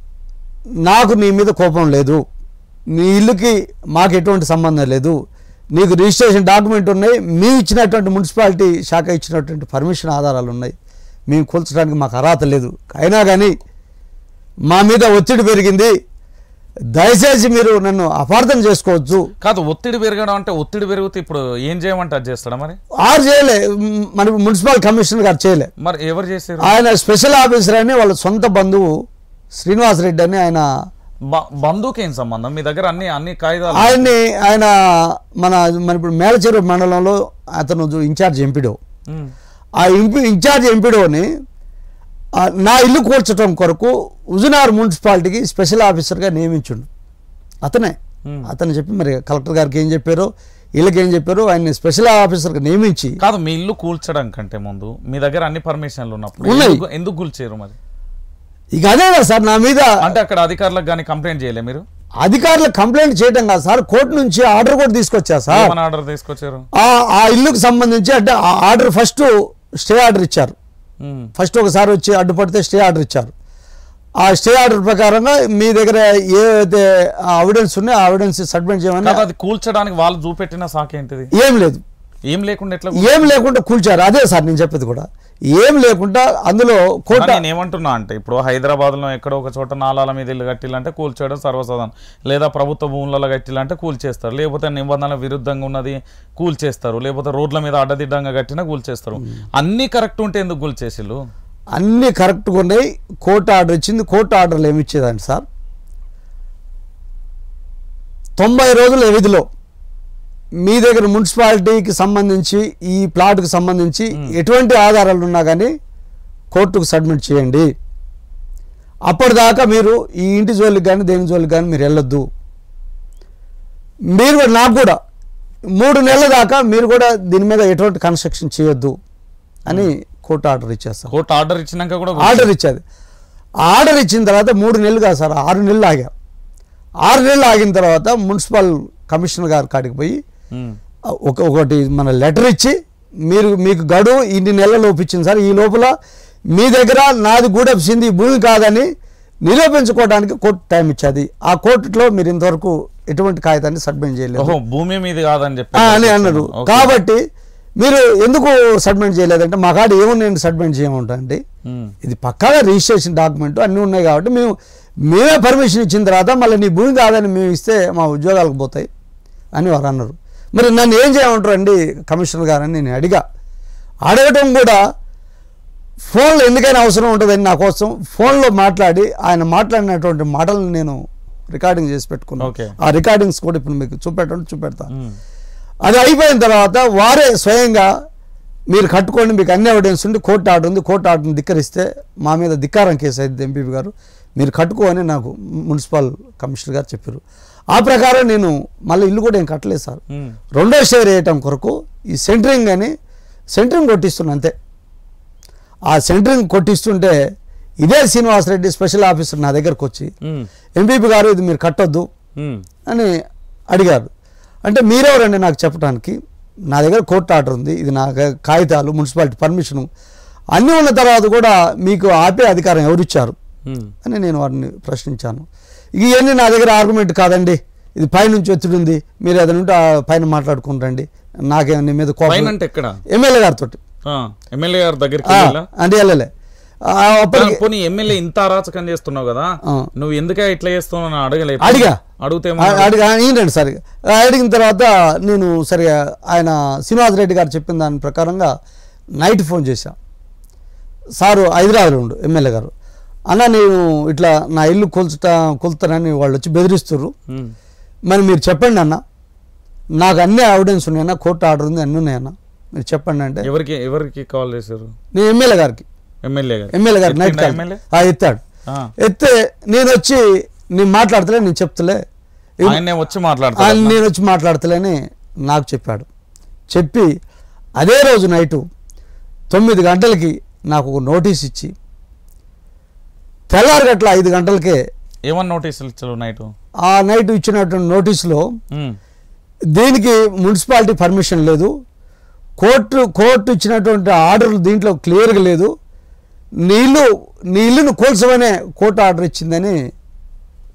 నాకు నీ మీద కోపం లేదు నీ ఇల్లుకి మాకు ఎటువంటి సంబంధం లేదు నీకు రిజిస్ట్రేషన్ డాక్యుమెంట్ ఉన్నాయి మేము ఇచ్చినటువంటి మున్సిపాలిటీ శాఖ ఇచ్చినటువంటి పర్మిషన్ ఆధారాలు ఉన్నాయి మేము కూల్చడానికి మాకు అర్హత లేదు అయినా కానీ మా మీద ఒత్తిడి పెరిగింది దయచేసి మీరు నన్ను అపార్థం చేసుకోవచ్చు కాదు ఒత్తిడి పెరగడం అంటే ఒత్తిడి పెరిగితే ఇప్పుడు ఏం చేయమంటే అది చేస్తాడా మరి ఆరు చేయలే మ్, మన మున్సిపల్ కమిషనర్ గారు చేయలే మరి ఎవరు చేసారు ఆయన స్పెషల్ ఆఫీసర్ అని వాళ్ళ సొంత బంధువు శ్రీనివాస్ రెడ్డి అని ఆయన బంధువుకి ఏం సంబంధం మీ దగ్గర అన్ని అన్ని కాగితాలు ఆయన్ని ఆయన మన మన ఇప్పుడు మేలచెరువు మండలంలో అతను ఇన్ఛార్జ్ ఎంపీడో ఉమ్. ఆ ఎంపీ ఇన్ఛార్జ్ ఎంపీడోని ఆ, నా ఇల్లు కూర్చడం కొరకు ఉజునార్ మున్సిపాలిటీకి స్పెషల్ ఆఫీసర్గా నియమించుండు అతనే Hmm. అతను చెప్పి మరి కలెక్టర్ గారికి ఏం చెప్పారో వీళ్ళకి ఏం చెప్పారో ఆయన్ని స్పెషల్ ఆఫీసర్గా నియమించి కాదు మీ ఇల్లు కూల్చడం కంటే ముందు మీ దగ్గర అన్ని పర్మిషన్లు ఉన్నప్పుడు ఉన్నాయి. ఎందుకు- ఎందుకు కూల్చారు మరి ఇక అదే కదా సార్ నా మీద అంటే అక్కడ అధికారులకు కానీ కంప్లైంట్ చేయలే మీరు అధికారులు కంప్లైంట్ చేయడం కాదు సార్ కోర్టు నుంచి ఆర్డర్ కూడా తీసుకొచ్చా సార్ ఏమని ఆర్డర్ తీసుకొచ్చారు ఆ ఆ ఇల్లుకు సంబంధించి అంటే ఆ ఆర్డర్ ఫస్ట్ స్టే ఆర్డర్ ఇచ్చారు ఉమ్. ఫస్ట్ ఒకసారి వచ్చి అడ్డుపడితే స్టే ఆర్డర్ ఇచ్చారు ఆ స్టే ఆర్డర్ ప్రకారంగా మీ దగ్గర ఏవైతే ఎవిడెన్స్ ఉన్నాయో ఆ ఎవిడెన్స్ సబ్మిట్ చేయమని కాదు అది కూల్చడానికి వాళ్ళు చూపెట్టిన సాకు ఏంటిది ఏం లేదు ఏం లేకుండా ఎట్లా ఏం లేకుండా కూల్చారు అదే సార్ నేను చెప్పేది కూడా ఏం లేకుండా అందులో కోట కానీ నేను ఏమంటున్నా అంటే ఇప్పుడు హైదరాబాద్ లో ఎక్కడో ఒక చోట నాలాల మీద ఇల్లు కట్టిల్లంటే కూల్చేయడం సర్వసాధారణం లేదా ప్రభుత్వ భూములలో కట్టిల్లంటే కూల్చేస్తారు లేకపోతే నిబంధనల విరుద్ధంగా ఉన్నది కూల్చేస్తారు లేకపోతే రోడ్ల మీద అడ్డదిడ్డంగా కట్టినా కూల్చేస్తారు అన్ని కరెక్ట్ ఉంటే ఎందుకు కూల్చేసిల్లు అన్ని కరెక్ట్గా ఉన్నాయి కోర్టు ఆర్డర్ ఇచ్చింది కోర్టు ఆర్డర్లు ఏమి ఇచ్చేదండి సార్ తొంభై రోజుల వ్యవధిలో మీ దగ్గర మున్సిపాలిటీకి సంబంధించి ఈ ప్లాట్కి సంబంధించి ఎటువంటి ఆధారాలు ఉన్నా కానీ కోర్టుకు సబ్మిట్ చేయండి అప్పటిదాకా మీరు ఈ ఇంటి జోలికి కానీ దేని జోలికి కానీ మీరు వెళ్ళొద్దు మీరు కూడా నాకు కూడా మూడు నెలల దాకా మీరు కూడా దీని మీద ఎటువంటి కన్స్ట్రక్షన్ చేయొద్దు అని కోర్టు ఆర్డర్ ఇచ్చేస్తాం కోర్టు ఆర్డర్ ఇచ్చినాక కూడా ఆర్డర్ ఇచ్చేది ఆర్డర్ ఇచ్చిన తర్వాత మూడు నెలలు కాదు సార్ ఆరు నెలలు ఆగా ఆరు నెలలు ఆగిన తర్వాత మున్సిపల్ కమిషనర్ గారి కాడికి పోయి ఉమ్. ఒక ఒకటి మన లెటర్ ఇచ్చి మీరు మీకు గడువు ఇన్ని నెలల లోపు ఇచ్చింది సార్ ఈ లోపల మీ దగ్గర నాది గూడెప్సింది ఈ భూమి కాదని నిరూపించుకోవడానికి కోర్టు టైం ఇచ్చేది ఆ కోర్టులో మీరు ఇంతవరకు ఎటువంటి కాగితాన్ని సబ్మిట్ చేయలేదు ఓహో భూమి మీద కాదని చెప్పి ఆ, అని అన్నారు ఓకే. కాబట్టి మీరు ఎందుకు సబ్మిట్ చేయలేదంటే మా కాడ ఏమున్నాయండి సబ్మిట్ చేయమంటండి ఉమ్. ఇది పక్కాగా రిజిస్ట్రేషన్ డాక్యుమెంట్ అన్నీ ఉన్నాయి కాబట్టి మేము మేమే పర్మిషన్ ఇచ్చిన తర్వాత మళ్ళీ నీ భూమి కాదని మేము ఇస్తే మా ఉద్యోగాలకు పోతాయి అని వారు అన్నారు మరి నన్ను ఏం చేయమంటారు అండి కమిషనర్ గారని నేను అడిగా అడగటం కూడా ఫోన్లో ఎందుకైనా అవసరం ఉంటుందని నా కోసం ఫోన్లో మాట్లాడి ఆయన మాట్లాడినటువంటి మాటలను నేను రికార్డింగ్ చేసి పెట్టుకున్నాను Okay. ఆ రికార్డింగ్స్ కూడా ఇప్పుడు మీకు చూపెట్టండి చూపెడతా ఉమ్. అది అయిపోయిన తర్వాత వారే స్వయంగా మీరు కట్టుకోండి మీకు అన్ని ఎవిడెన్స్ ఉంది కోర్టు ఆర్డర్ ఉంది కోర్టు ఆర్డర్ని ధిక్కరిస్తే మా మీద ధిక్కారం కేసు అయింది ఎంపీపీ గారు మీరు కట్టుకో అని నాకు మున్సిపల్ కమిషనర్ గారు చెప్పారు ఆ ప్రకారం నేను మళ్ళీ ఇల్లు కూడా ఏం కట్టలేదు సార్ ఉమ్. రెండో షేర్ వేయటం కొరకు ఈ సెంటరింగ్ అని సెంటరింగ్ కొట్టిస్తున్నా అంతే ఆ సెంటరింగ్ కొట్టిస్తుంటే ఇదే శ్రీనివాసరెడ్డి స్పెషల్ ఆఫీసర్ నా దగ్గరకు వచ్చి ఉమ్. ఎంపీపీ గారు ఇది మీరు కట్టొద్దు ఉమ్. అని అడిగారు అంటే మీరెవరండి నాకు చెప్పడానికి నా దగ్గర కోర్టు ఆర్డర్ ఉంది ఇది నా గా- కాగితాలు మున్సిపాలిటీ పర్మిషను అన్నీ ఉన్న తర్వాత కూడా మీకు ఆపే అధికారం ఎవరిచ్చారు ఉమ్. అని నేను వారిని ప్రశ్నించాను ఇవన్నీ నా దగ్గర ఆర్గ్యుమెంట్ కాదండి ఇది పైనుంచి ఒత్తిడి ఉంది మీరు ఏదైనా ఉంటే ఆ పైన మాట్లాడుకుంటండి నాకేం నీ మీద పైన కోపం అంటే ఎక్కడ ఎమ్మెల్యే గారితో ఆ, ఎమ్మెల్యే గారి దగ్గరికి వెళ్ళా అంటే వెళ్ళలే ఆ, అప్పటికి పోనీ ఎమ్మెల్యే ఇంత అరాచకం చేస్తున్నావు కదా ఆ. నువ్వు ఎందుకే ఇట్లా చేస్తున్నావు అని అడగలేదు అడిగా. అడిగితే ఆ- అడిగి ఈయనండి సరిగా అడిగిన తర్వాత నేను సరిగా ఆయన శ్రీనివాస్ రెడ్డి గారు చెప్పిన దాని ప్రకారంగా నైట్ ఫోన్ చేశా సారు హైదరాబాద్ ఉండు ఎమ్మెల్యే గారు అన్న నేను ఇట్లా నా ఇల్లు కొలుచుతా కొలుతానని వాళ్ళు వచ్చి బెదిరిస్తుర్రు ఉమ్. మరి మీరు చెప్పండి అన్న నాకు అన్ని ఎవిడెన్స్ ఉన్నాయన్న కోర్టు ఆర్డర్ ఉంది అన్నీ ఉన్నాయన్న మీరు చెప్పండి అంటే ఎవరికి ఎవరికి కాల్ చేశారు నేను ఎమ్మెల్యే గారికి ఎమ్మెల్యే గారు ఎమ్మెల్యే గారు నైట్ ఎత్తిండా కాల్ ఎమ్మెల్యే ఆ, ఎత్తాడు ఆ. ఎత్తే నేను వచ్చి నేను మాట్లాడతలే నేను చెప్తలే ఆయన్నే వచ్చి ఆ, మాట్లాడతారు నేను వచ్చి మాట్లాడతలేని నాకు చెప్పాడు చెప్పి అదే రోజు నైటు తొమ్మిది గంటలకి నాకు ఒక నోటీస్ ఇచ్చి తెల్లారి గట్ల ఐదు గంటలకే ఏమన్నా నోటీసులు ఇచ్చారు నైట్ ఆ నైట్ ఇచ్చినటువంటి నోటీసులో దీనికి మున్సిపాలిటీ పర్మిషన్ లేదు కోర్టు కోర్టు ఇచ్చినటువంటి ఆర్డర్లు దీంట్లో క్లియర్గా లేదు నీళ్ళు నీ ఇల్లును కోల్చమనే కోర్టు ఆర్డర్ ఇచ్చిందని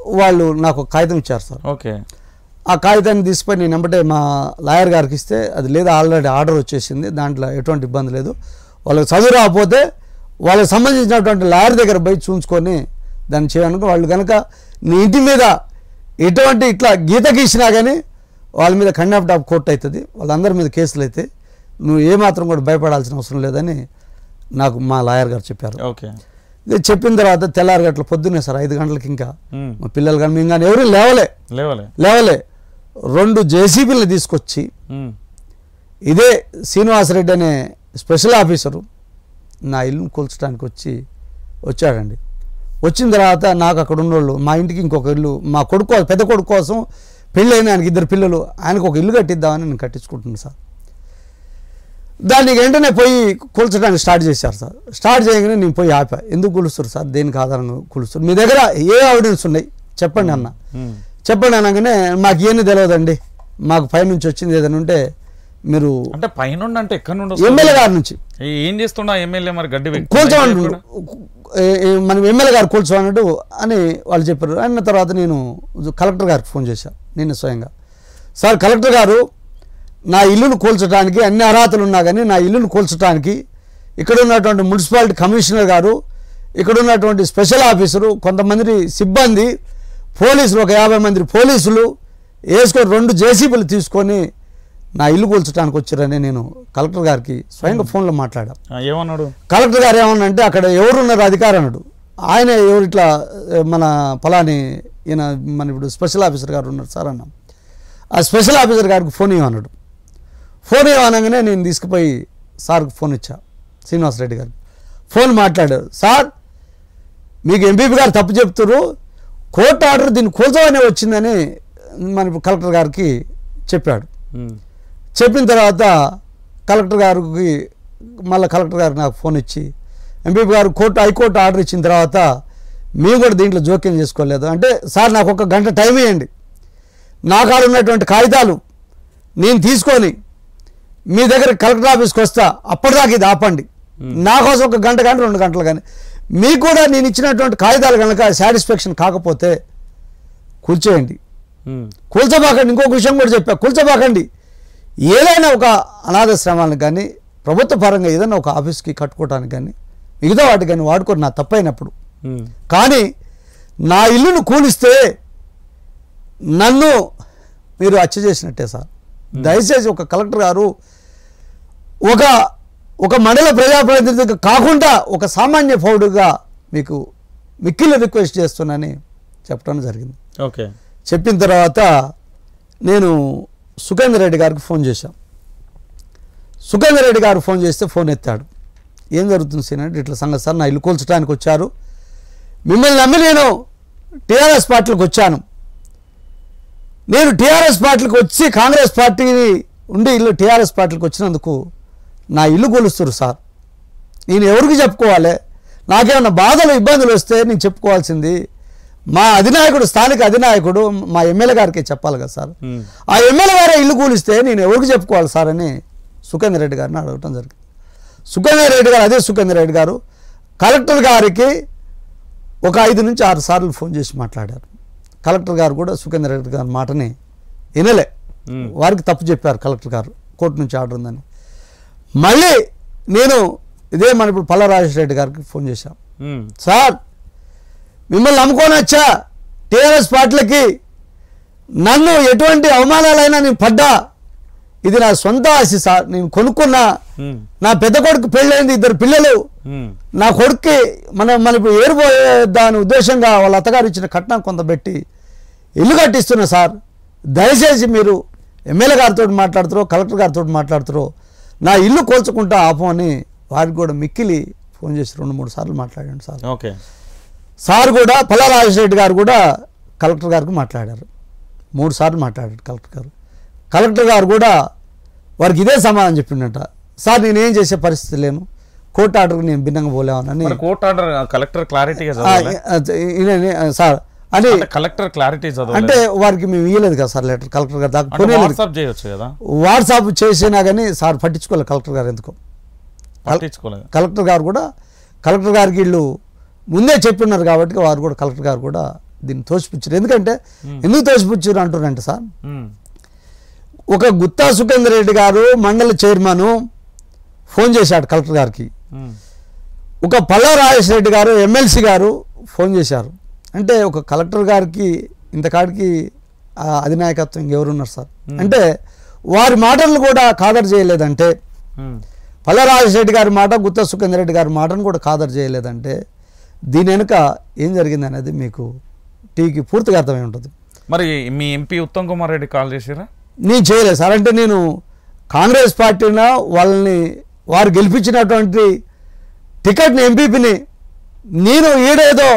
వాళ్ళు నాకు ఒక కాగితం ఇచ్చారు సార్ ఓకే ఆ కాగితాన్ని తీసుకొని నేను వెంబటే మా లాయర్ గారికి ఇస్తే అది లేదా ఆల్రెడీ ఆర్డర్ వచ్చేసింది దాంట్లో ఎటువంటి ఇబ్బంది లేదు వాళ్ళకి చదువు రాకపోతే వాళ్ళకి సంబంధించినటువంటి లాయర్ దగ్గర పోయి చూసుకొని దాన్ని చేయడానికి వాళ్ళు కనుక నీ ఇంటి మీద ఎటువంటి ఇట్లా గీత గీసినా కానీ వాళ్ళ మీద కండెప్ట్ ఆఫ్ కోర్ట్ అవుతుంది వాళ్ళందరి మీద కేసులు అయితే నువ్వు ఏమాత్రం కూడా భయపడాల్సిన అవసరం లేదని నాకు మా లాయర్ గారు చెప్పారు ఓకే ఇది చెప్పిన తర్వాత తెల్లారి గంటల పొద్దున్నే సార్ ఐదు గంటలకి ఇంకా ఉమ్. మా పిల్లలు కానీ మేము కానీ ఎవరు లేవలే లేవలే లేవలే రెండు జేసీబీలు తీసుకొచ్చి ఉమ్. ఇదే శ్రీనివాసరెడ్డి అనే స్పెషల్ ఆఫీసరు నా ఇల్లును కూల్చడానికి వచ్చి వచ్చాడండి వచ్చిన తర్వాత నాకు అక్కడ ఉన్నోళ్ళు మా ఇంటికి ఇంకొక ఇల్లు మా కొడుకు కో- పెద్ద కొడుకు కోసం పెళ్ళి అయిన ఆయనకి ఇద్దరు పిల్లలు ఆయనకు ఒక ఇల్లు కట్టిద్దామని నేను కట్టించుకుంటున్నాను సార్ దాన్ని వెంటనే పోయి కూల్చడానికి స్టార్ట్ చేశారు సార్ స్టార్ట్ చేయగానే నేను పోయి ఆపా ఎందుకు కూలుస్తారు సార్ దేనికి ఆధారంగా కూలుస్తారు మీ దగ్గర ఏ ఎవిడెన్స్ ఉన్నాయి చెప్పండి అన్న ఉమ్. చెప్పండి అనగానే మాకు ఏమీ తెలియదండి మాకు పైనుంచి వచ్చింది ఏదైనా ఉంటే మీరు అంటే పైనుండి అంటే ఎక్కడి నుండి ఎమ్మెల్యే గారి నుంచి వస్తుంది? ఏం చేస్తున్నా ఎమ్మెల్యే మరి గడ్డి వ్యక్తి కూల్చోమంటు మనం ఎమ్మెల్యే గారు కూల్చోమన్నట్టు అని వాళ్ళు చెప్పారు అన్న తర్వాత నేను కలెక్టర్ గారికి ఫోన్ చేశాను నేను స్వయంగా సార్ కలెక్టర్ గారు నా ఇల్లును కూల్చడానికి అన్ని అర్హతలు ఉన్నా కానీ నా ఇల్లును కూల్చడానికి ఇక్కడ ఉన్నటువంటి మున్సిపాలిటీ కమిషనర్ గారు ఇక్కడ ఉన్నటువంటి స్పెషల్ ఆఫీసరు కొంతమంది సిబ్బంది పోలీసులు ఒక యాభై మంది పోలీసులు వేసుకొని రెండు జేసీబీలు తీసుకొని నా ఇల్లు కూల్చడానికి వచ్చారని నేను కలెక్టర్ గారికి స్వయంగా ఫోన్లో మాట్లాడాను ఆ, ఏమన్నాడు కలెక్టర్ గారు ఏమన్నంటే అక్కడ ఎవరున్నారు అధికారనుడు ఆయన ఎవరు ఇట్లా ఏ, మన ఫలాని ఈయన మన ఇప్పుడు స్పెషల్ ఆఫీసర్ గారు ఉన్నారు సార్ అన్నాం ఆ స్పెషల్ ఆఫీసర్ గారికి ఫోన్ ఇవ్వన్నాడు ఫోన్ ఇవ్వనగానే నేను తీసుకుపోయి సార్కి ఫోన్ ఇచ్చా శ్రీనివాసరెడ్డి గారికి ఫోన్ మాట్లాడారు సార్ మీకు ఎంపీపీ గారు తప్పు చెప్తున్నారు కోర్టు ఆర్డర్ దీన్ని కూల్చవనే వచ్చిందని మన ఇప్పుడు కలెక్టర్ గారికి చెప్పాడు ఉమ్. చెప్పిన తర్వాత కలెక్టర్ గారికి మళ్ళీ కలెక్టర్ గారు నాకు ఫోన్ ఇచ్చి ఎంపీపీ గారు కోర్టు హైకోర్టు ఆర్డర్ ఇచ్చిన తర్వాత మేము కూడా దీంట్లో జోక్యం చేసుకోలేదు అంటే సార్ నాకు ఒక గంట టైం ఇవ్వండి నా కాడ ఉన్నటువంటి కాగితాలు నేను తీసుకొని మీ దగ్గర కలెక్టర్ ఆఫీస్కి వస్తా అప్పటిదాకా ఇది ఆపండి నా కోసం ఒక గంట కానీ రెండు గంటలు కానీ మీకు కూడా నేను ఇచ్చినటువంటి కాగితాలు కనుక సాటిస్ఫాక్షన్ కాకపోతే కూర్చోయండి ఉమ్. కూల్చబాకండి ఇంకొక విషయం కూడా చెప్పా కూల్చబాకండి ఏదైనా ఒక అనాథాశ్రమానికి కానీ ప్రభుత్వ పరంగా ఏదైనా ఒక ఆఫీస్కి కట్టుకోవడానికి కానీ మిగతా వాటికి కానీ వాడుకొని నా తప్పైనప్పుడు ఉమ్. కానీ నా ఇల్లును కూలిస్తే నన్ను మీరు హత్య చేసినట్టే సార్ దయచేసి ఒక కలెక్టర్ గారు ఒక ఒక మండల ప్రజాప్రతినిధిగా కాకుండా ఒక సామాన్య పౌరుడుగా మీకు మిక్కిలి రిక్వెస్ట్ చేస్తున్నానని చెప్పడం జరిగింది ఓకే చెప్పిన తర్వాత నేను సుఖేందర్ రెడ్డి గారికి ఫోన్ చేశాం సుఖేందర్ రెడ్డి గారు ఫోన్ చేస్తే ఫోన్ ఎత్తాడు ఏం జరుగుతుంది సీన్ అంటే ఇట్లా సంగతి సార్ నా ఇల్లు కూల్చడానికి వచ్చారు మిమ్మల్ని నమ్మి నేను టీఆర్ఎస్ పార్టీలకు వచ్చాను నేను టీఆర్ఎస్ పార్టీలకు వచ్చి కాంగ్రెస్ పార్టీని ఉండి ఇల్లు టీఆర్ఎస్ పార్టీలకు వచ్చినందుకు నా ఇల్లు కూలుస్తారు సార్ నేను ఎవరికి చెప్పుకోవాలి నాకేమన్నా బాధలు ఇబ్బందులు వస్తే నేను చెప్పుకోవాల్సింది మా అధినాయకుడు స్థానిక అధినాయకుడు మా ఎమ్మెల్యే గారికి చెప్పాలి కదా సార్ ఉమ్. ఆ ఎమ్మెల్యే గారే ఇల్లు కూలిస్తే నేను ఎవరికి చెప్పుకోవాలి సార్ అని సుఖేందర్ రెడ్డి గారిని అడగటం జరిగింది సుఖేందర్ రెడ్డి గారు అదే సుఖేందర్ రెడ్డి గారు కలెక్టర్ గారికి ఒక ఐదు నుంచి ఆరు సార్లు ఫోన్ చేసి మాట్లాడారు కలెక్టర్ గారు కూడా సుఖేందర్ రెడ్డి గారి మాటని వినలే ఉమ్. వారికి తప్పు చెప్పారు కలెక్టర్ గారు కోర్టు నుంచి ఆర్డర్ ఉందని మళ్ళీ నేను ఇదే మన ఇప్పుడు పల్ల రాజేశ్వర రెడ్డి గారికి ఫోన్ చేశాం ఉమ్. సార్ మిమ్మల్ని నమ్ముకొని వచ్చా టీఆర్ఎస్ పార్టీలకి నన్ను ఎటువంటి అవమానాలైనా నేను పడ్డా ఇది నా సొంత ఆశ సార్ నేను కొనుక్కున్నా ఉమ్. నా పెద్ద కొడుకు పెళ్ళైంది ఇద్దరు పిల్లలు ఉమ్. నా కొడుక్కి మన మన ఇప్పుడు ఏరిపోయే దాని ఉద్దేశంగా వాళ్ళ అత్తగారు ఇచ్చిన కట్నం కొంత పెట్టి ఇల్లు కట్టిస్తున్నా సార్ దయచేసి మీరు ఎమ్మెల్యే గారితో మాట్లాడుతారో కలెక్టర్ గారితో మాట్లాడుతారో నా ఇల్లు కోల్చుకుంటా ఆపమని వారికి కూడా మిక్కిలి ఫోన్ చేసి రెండు మూడు సార్లు మాట్లాడాను సార్ ఓకే సార్ కూడా పల్లా రాజశేఖర్ గారు కూడా కలెక్టర్ గారికి మాట్లాడారు మూడు సార్లు మాట్లాడారు కలెక్టర్ గారు కలెక్టర్ గారు కూడా వారికి ఇదే సమాధానం చెప్పిండట సార్ నేనేం చేసే పరిస్థితి లేను కోర్టు ఆర్డర్కి నేను భిన్నంగా పోలేమని మరి కోర్ట్ ఆర్డర్ కలెక్టర్ క్లారిటీగా ఆ, చదవాలి ఈయన- ఈయన- సార్ అని అంటే కలెక్టర్ క్లారిటీ చదవాలి అంటే వారికి మేము ఇవ్వలేదు కదా సార్ లెటర్ కలెక్టర్ గారు దాకా అంటే పోనీలేదు వాట్సాప్ చేయొచ్చు కదా వాట్సాప్ చేసినా కానీ సార్ పట్టించుకోలేదు కలెక్టర్ గారు ఎందుకో పట్టించుకోలేదు కలెక్టర్ గారు కూడా కలెక్టర్ గారికి వీళ్ళు ముందే చెప్పిన్నారు కాబట్టి వారు కూడా కలెక్టర్ గారు కూడా దీన్ని తోసిపుచ్చారు ఎందుకంటే ఎందుకు తోసిపుచ్చారు అంటున్నారంటే సార్ ఉమ్. ఒక గుత్తా సుఖేందర్ రెడ్డి గారు మండలి చైర్మన్ ఫోన్ చేశాడు కలెక్టర్ గారికి ఉమ్. ఒక పల్లా రాజేష్ రెడ్డి గారు ఎమ్మెల్సీ గారు ఫోన్ చేశారు అంటే ఒక కలెక్టర్ గారికి ఇంతకాడికి ఆ అధినాయకత్వం ఇంకెవరున్నారు సార్ అంటే వారి మాటలను కూడా ఖాదరు చేయలేదంటే ఉమ్. పల్లా రాజేష్ రెడ్డి గారి మాట గుత్తా సుఖేందర్ రెడ్డి గారి మాటను కూడా ఖాదరు చేయలేదంటే దీని వెనుక ఏం జరిగింది అనేది మీకు టీకి పూర్తిగా అర్థమై ఉంటుంది మరి మీ ఎంపీ ఉత్తమ్ కుమార్ రెడ్డి కాల్ చేసిరా నేను చేయలేదు సార్ అంటే నేను కాంగ్రెస్ పార్టీన వాళ్ళని వారు గెలిపించినటువంటి టికెట్ని ఎంపీపీని నేను ఈడేదో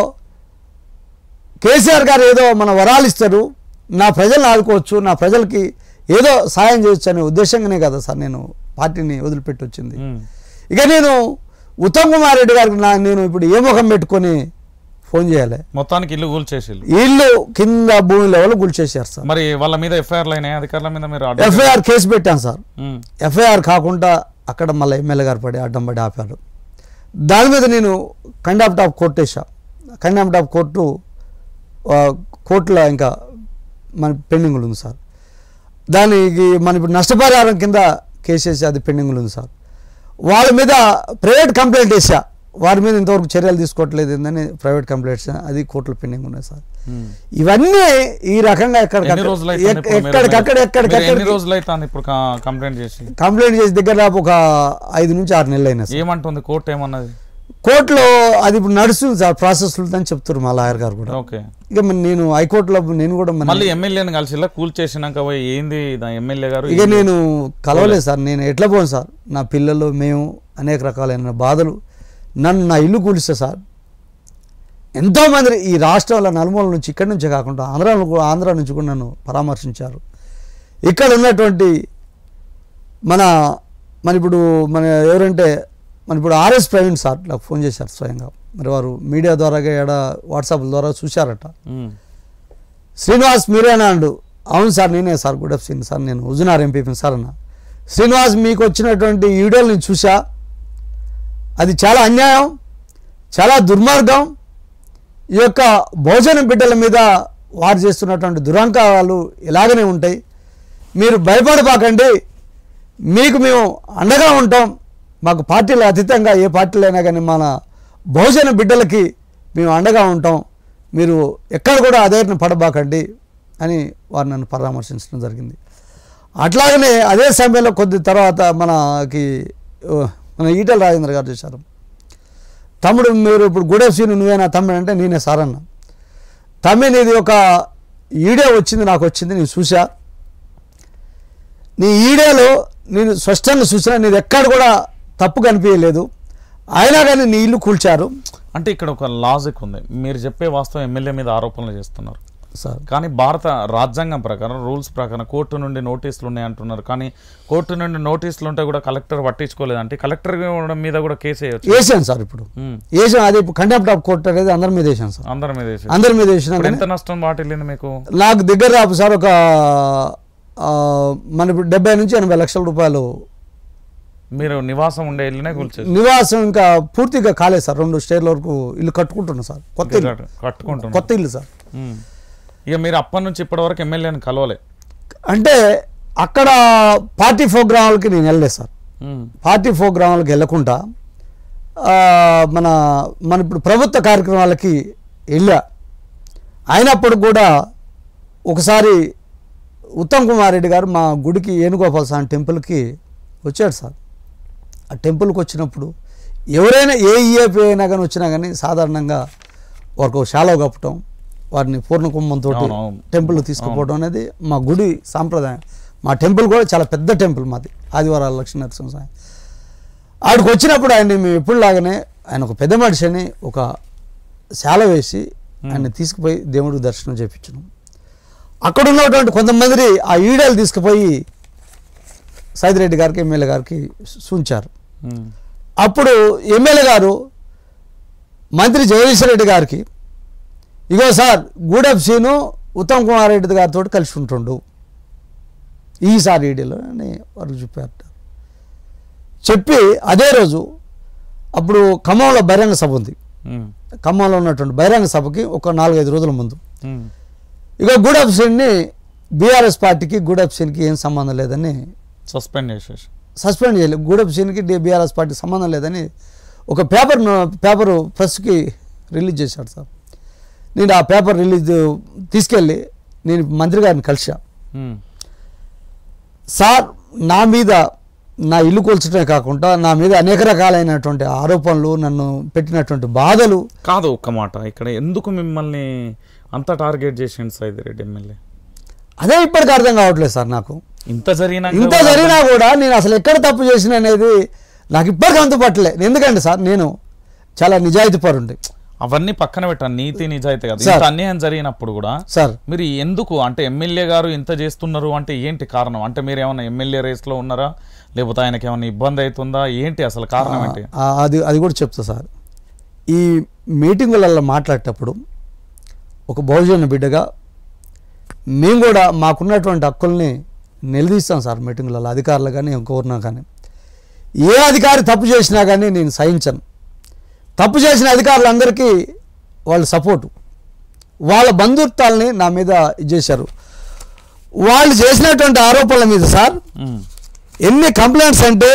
కేసీఆర్ గారు ఏదో మన వరాలు ఇస్తారు నా ప్రజలను ఆదుకోవచ్చు నా ప్రజలకి ఏదో సాయం చేయొచ్చు అనే ఉద్దేశంగానే కదా సార్ నేను పార్టీని వదిలిపెట్టి వచ్చింది ఉమ్. ఇక నేను ఉత్తమ్ కుమార్ రెడ్డి గారికి నా నేను ఇప్పుడు ఏ ముఖం పెట్టుకొని ఫోన్ చేయాలి మొత్తానికి ఇల్లు కూల్చేసిల్లు ఇల్లు కింద భూమి లెవెల్ గుల్చేశారు సార్ మరి వాళ్ళ మీద ఎఫ్ఐఆర్లు అయినాయి అధికారుల మీద మీరు అడ్డు- ఎఫ్ఐఆర్ కేసు పెట్టాను సార్ ఉమ్. ఎఫ్ఐఆర్ కాకుండా అక్కడ మళ్ళీ ఎమ్మెల్యే గారు పడి అడ్డం పడి ఆపారు దాని మీద నేను కండాప్ట్ ఆఫ్ కోర్టు వేసా కండాప్ట్ ఆఫ్ కోర్టు ఆ, కోర్టులో ఇంకా మన పెండింగ్లు ఉంది సార్ దానికి మన ఇప్పుడు నష్టపరిహారం కింద కేసు వేసి అది పెండింగ్లు ఉంది సార్ వాళ్ళ మీద ప్రైవేట్ కంప్లైంట్ వేసా వారి మీద ఇంతవరకు చర్యలు తీసుకోవట్లేదు ఏందని ప్రైవేట్ కంప్లైంట్స్ అది కోర్టులో పెండింగ్ ఉన్నాయి సార్ ఉమ్. ఇవన్నీ ఈ రకంగా ఎన్ని రోజులు అవుతుంది ఎక్కడికక్కడ ఇప్పుడు మీరు- ఎక్కడికక్కడ మీరు ఎన్ని ఎక్కడికక్కడ రోజులు అవుతుంది ఇప్పుడు కా- కంప్లైంట్ చేసి కంప్లైంట్ చేసి దగ్గర దాపు ఒక ఐదు నుంచి ఆరు నెలలు అయినా సార్ ఏమంటుంది కోర్టు ఏమన్నది కోర్టులో అది ఇప్పుడు నడుస్తుంది సార్ ప్రాసెస్ అని చెప్తారు మా లాయర్ గారు కూడా ఓకే ఇక మరి నేను హైకోర్టులో నేను కూడా మన- మళ్ళీ ఎమ్మెల్యేని కలిసిలా కూల్ చేసినాక పోయి ఏంది ఎమ్మెల్యే గారు ఇక నేను కలవలేదు సార్ నేను ఎట్లా పోను సార్ నా పిల్లలు మేము అనేక రకాలైన బాధలు నన్ను నా ఇల్లు కూలిస్తే సార్ ఎంతోమంది ఈ రాష్ట్రంలో నలుమూల నుంచి ఇక్కడి నుంచే కాకుండా ఆంధ్ర ఆంధ్ర నుంచి కూడా నన్ను పరామర్శించారు ఇక్కడ ఉన్నటువంటి మన మన ఇప్పుడు మన ఎవరంటే మన ఇప్పుడు ఆర్ఎస్ ప్రవీణ్ సార్ నాకు ఫోన్ చేశారు స్వయంగా మరి వారు మీడియా ద్వారా ఏడ వాట్సాప్ ద్వారా చూశారట ఉమ్. శ్రీనివాస్ మీరేనా అండు అవును సార్ నేనే సార్ గుడ్ ఆఫ్టర్నూన్ సార్ నేను హుజునార్ ఎంపీ సార్ అన్న శ్రీనివాస్ మీకు వచ్చినటువంటి వీడియోలు నేను చూసా అది చాలా అన్యాయం చాలా దుర్మార్గం ఈ యొక్క భోజనం బిడ్డల మీద వారు చేస్తున్నటువంటి దురంకారాలు ఇలాగనే ఉంటాయి మీరు భయపడబాకండి మీకు మేము అండగా ఉంటాం మాకు పార్టీలు అతీతంగా ఏ పార్టీలు అయినా కానీ మన భోజన బిడ్డలకి మేము అండగా ఉంటాం మీరు ఎక్కడ కూడా అధైర్యం పడబాకండి అని వారు నన్ను పరామర్శించడం జరిగింది అట్లాగనే అదే సమయంలో కొద్ది తర్వాత మనకి ఓ, మన ఈటల రాజేంద్ర గారు చేశారు తమ్ముడు మీరు ఇప్పుడు గుడెఫ్ సీను నువ్వేనా తమ్ముడు అంటే నేనే సార్ అన్న తమ్మి నీది ఒక వీడియో వచ్చింది నాకు వచ్చింది నేను చూసా నీ ఈడియోలో నేను స్పష్టంగా చూసినా నీది ఎక్కడ కూడా తప్పు కనిపించలేదు అయినా కానీ నీ ఇల్లు కూల్చారు అంటే ఇక్కడ ఒక లాజిక్ ఉంది మీరు చెప్పే వాస్తవం ఎమ్మెల్యే మీద ఆరోపణలు చేస్తున్నారు సార్ కానీ భారత రాజ్యాంగం ప్రకారం రూల్స్ ప్రకారం కోర్టు నుండి నోటీసులు ఉన్నాయి అంటున్నారు కానీ కోర్టు నుండి నోటీసులు ఉంటే కూడా కలెక్టర్ పట్టించుకోలేదంటే కలెక్టర్ మీద కూడా కేసు వేయచ్చు వేసాను సార్ ఇప్పుడు వేసాను అది ఇప్పుడు కంటెంప్ట్ ఆఫ్ కోర్ట్ అనేది అందరి మీద వేసాను సార్ అందరి మీద వేసి అందరి మీద వేసినా ఇప్పుడు కానీ ఎంత నష్టం వాటిల్లింది మీకు నాకు దగ్గర రాపు సార్ ఒక ఆ, మన ఇప్పుడు డెబ్బై నుంచి ఎనభై లక్షల రూపాయలు మీరు నివాసం ఉండే ఇల్లునే కూల్చేసి నివాసం ఇంకా పూర్తిగా కాలేదు సార్ రెండు స్టేర్ల వరకు ఇల్లు కట్టుకుంటున్నాను సార్ కొత్త ఇల్లు కట్టుకుంటున్నారు కొత్త ఇల్లు సార్ ఉమ్. ఇక మీరు అప్పటి నుంచి ఇప్పటి వరకు ఎమ్మెల్యేని కలవలే అంటే అక్కడ పార్టీ ప్రోగ్రామాలకి నేను వెళ్ళలేదు సార్ ఉమ్. పార్టీ ప్రోగ్రామాలకు వెళ్ళకుండా ఆ, మన మన ఇప్పుడు ప్రభుత్వ కార్యక్రమాలకి వెళ్ళా అయినప్పుడు కూడా ఒకసారి ఉత్తమ్ కుమార్ రెడ్డి గారు మా గుడికి ఏనుగోపాల స్వామి టెంపుల్కి వచ్చాడు సార్ ఆ టెంపుల్కి వచ్చినప్పుడు ఎవరైనా ఏ ఈఏపీ అయినా కానీ వచ్చినా కానీ సాధారణంగా వారికి శాలవ కప్పటం వారిని పూర్ణ కుంభంతో అవును, అవును. టెంపుల్ తీసుకుపోవడం అనేది మా గుడి సాంప్రదాయం మా టెంపుల్ కూడా చాలా పెద్ద టెంపుల్ మాది ఆదివారాల లక్ష్మీ నరసింహస్వామి ఆడికి వచ్చినప్పుడు ఆయన మేము ఎప్పుడు లాగానే ఆయన ఒక పెద్ద మనిషి అని ఒక శాల వేసి ఆయన తీసుకుపోయి దేవుడికి దర్శనం చేయించడం అక్కడ ఉన్నటువంటి కొంతమంది ఆ ఈడలు తీసుకుపోయి సైదిరెడ్డి గారికి ఎమ్మెల్యే గారికి సూంచారు ఉమ్. అప్పుడు ఎమ్మెల్యే గారు మంత్రి జగదీశ్వర్ రెడ్డి గారికి ఇగో సార్ గూడెప్ సీను ఉత్తమ్ కుమార్ రెడ్డి గారితో కలిసి ఉంటుండు ఈసారి ఈడీలో అని వారు చెప్పారు చెప్పి అదే రోజు అప్పుడు ఖమ్మంలో బహిరంగ సభ ఉంది ఉమ్. ఖమ్మంలో ఉన్నటువంటి బహిరంగ సభకి ఒక నాలుగైదు రోజుల ముందు ఉమ్. ఇక గూడప్ శ్రీని బీఆర్ఎస్ పార్టీకి గూడప్ శ్రీనికి ఏం సంబంధం లేదని సస్పెండ్ చేసేసి సస్పెండ్ చేయలేదు గూడప్ శ్రీనికి బీఆర్ఎస్ పార్టీ సంబంధం లేదని ఒక పేపర్ పేపరు ప్రెస్కి రిలీజ్ చేశాడు సార్ నేను ఆ పేపర్ రిలీజ్ తీసుకెళ్ళి నేను మంత్రి గారిని కలిసా ఉమ్. సార్ నా మీద నా ఇల్లు కూల్చడమే కాకుండా నా మీద అనేక రకాలైనటువంటి ఆరోపణలు నన్ను పెట్టినటువంటి బాధలు కాదు ఒక్క మాట ఇక్కడ ఎందుకు మిమ్మల్ని అంత టార్గెట్ చేసిండు సైదిరెడ్డి ఎమ్మెల్యే అదే ఇప్పటికి అర్థం కావట్లేదు సార్ నాకు ఇంత జరిగినా ఇంత జరిగినా కూడా నేను అసలు ఎక్కడ తప్పు చేసిన అనేది నాకు ఇప్పటికీ అంతుపట్టలే ఎందుకంటే సార్ నేను చాలా నిజాయితీ పరుండి అవన్నీ పక్కన పెట్టండి నీతి నిజాయితీ కదా సార్. ఇంత అన్యాయం జరిగినప్పుడు కూడా సార్ మీరు ఎందుకు అంటే ఎమ్మెల్యే గారు ఇంత చేస్తున్నారు అంటే ఏంటి కారణం అంటే మీరు ఏమైనా ఎమ్మెల్యే రేస్ లో ఉన్నారా లేకపోతే ఆయనకి ఏమైనా ఇబ్బంది అవుతుందా ఏంటి అసలు కారణం ఏంటి ఆ, అది అది కూడా చెప్తా సార్ ఈ మీటింగులలో మాట్లాడేటప్పుడు ఒక బహుజన బిడ్డగా మేము కూడా మాకున్నటువంటి హక్కుల్ని నిలదీస్తాం సార్ మీటింగులలో అధికారులు కానీ ఇంకొకరినా కానీ ఏ అధికారి తప్పు చేసినా కానీ నేను సహించను తప్పు చేసిన అధికారులందరికీ వాళ్ళ సపోర్టు వాళ్ళ బంధుత్వాల్ని నా మీద ఇది చేశారు వాళ్ళు చేసినటువంటి ఆరోపణల మీద సార్ ఉమ్. ఎన్ని కంప్లైంట్స్ అంటే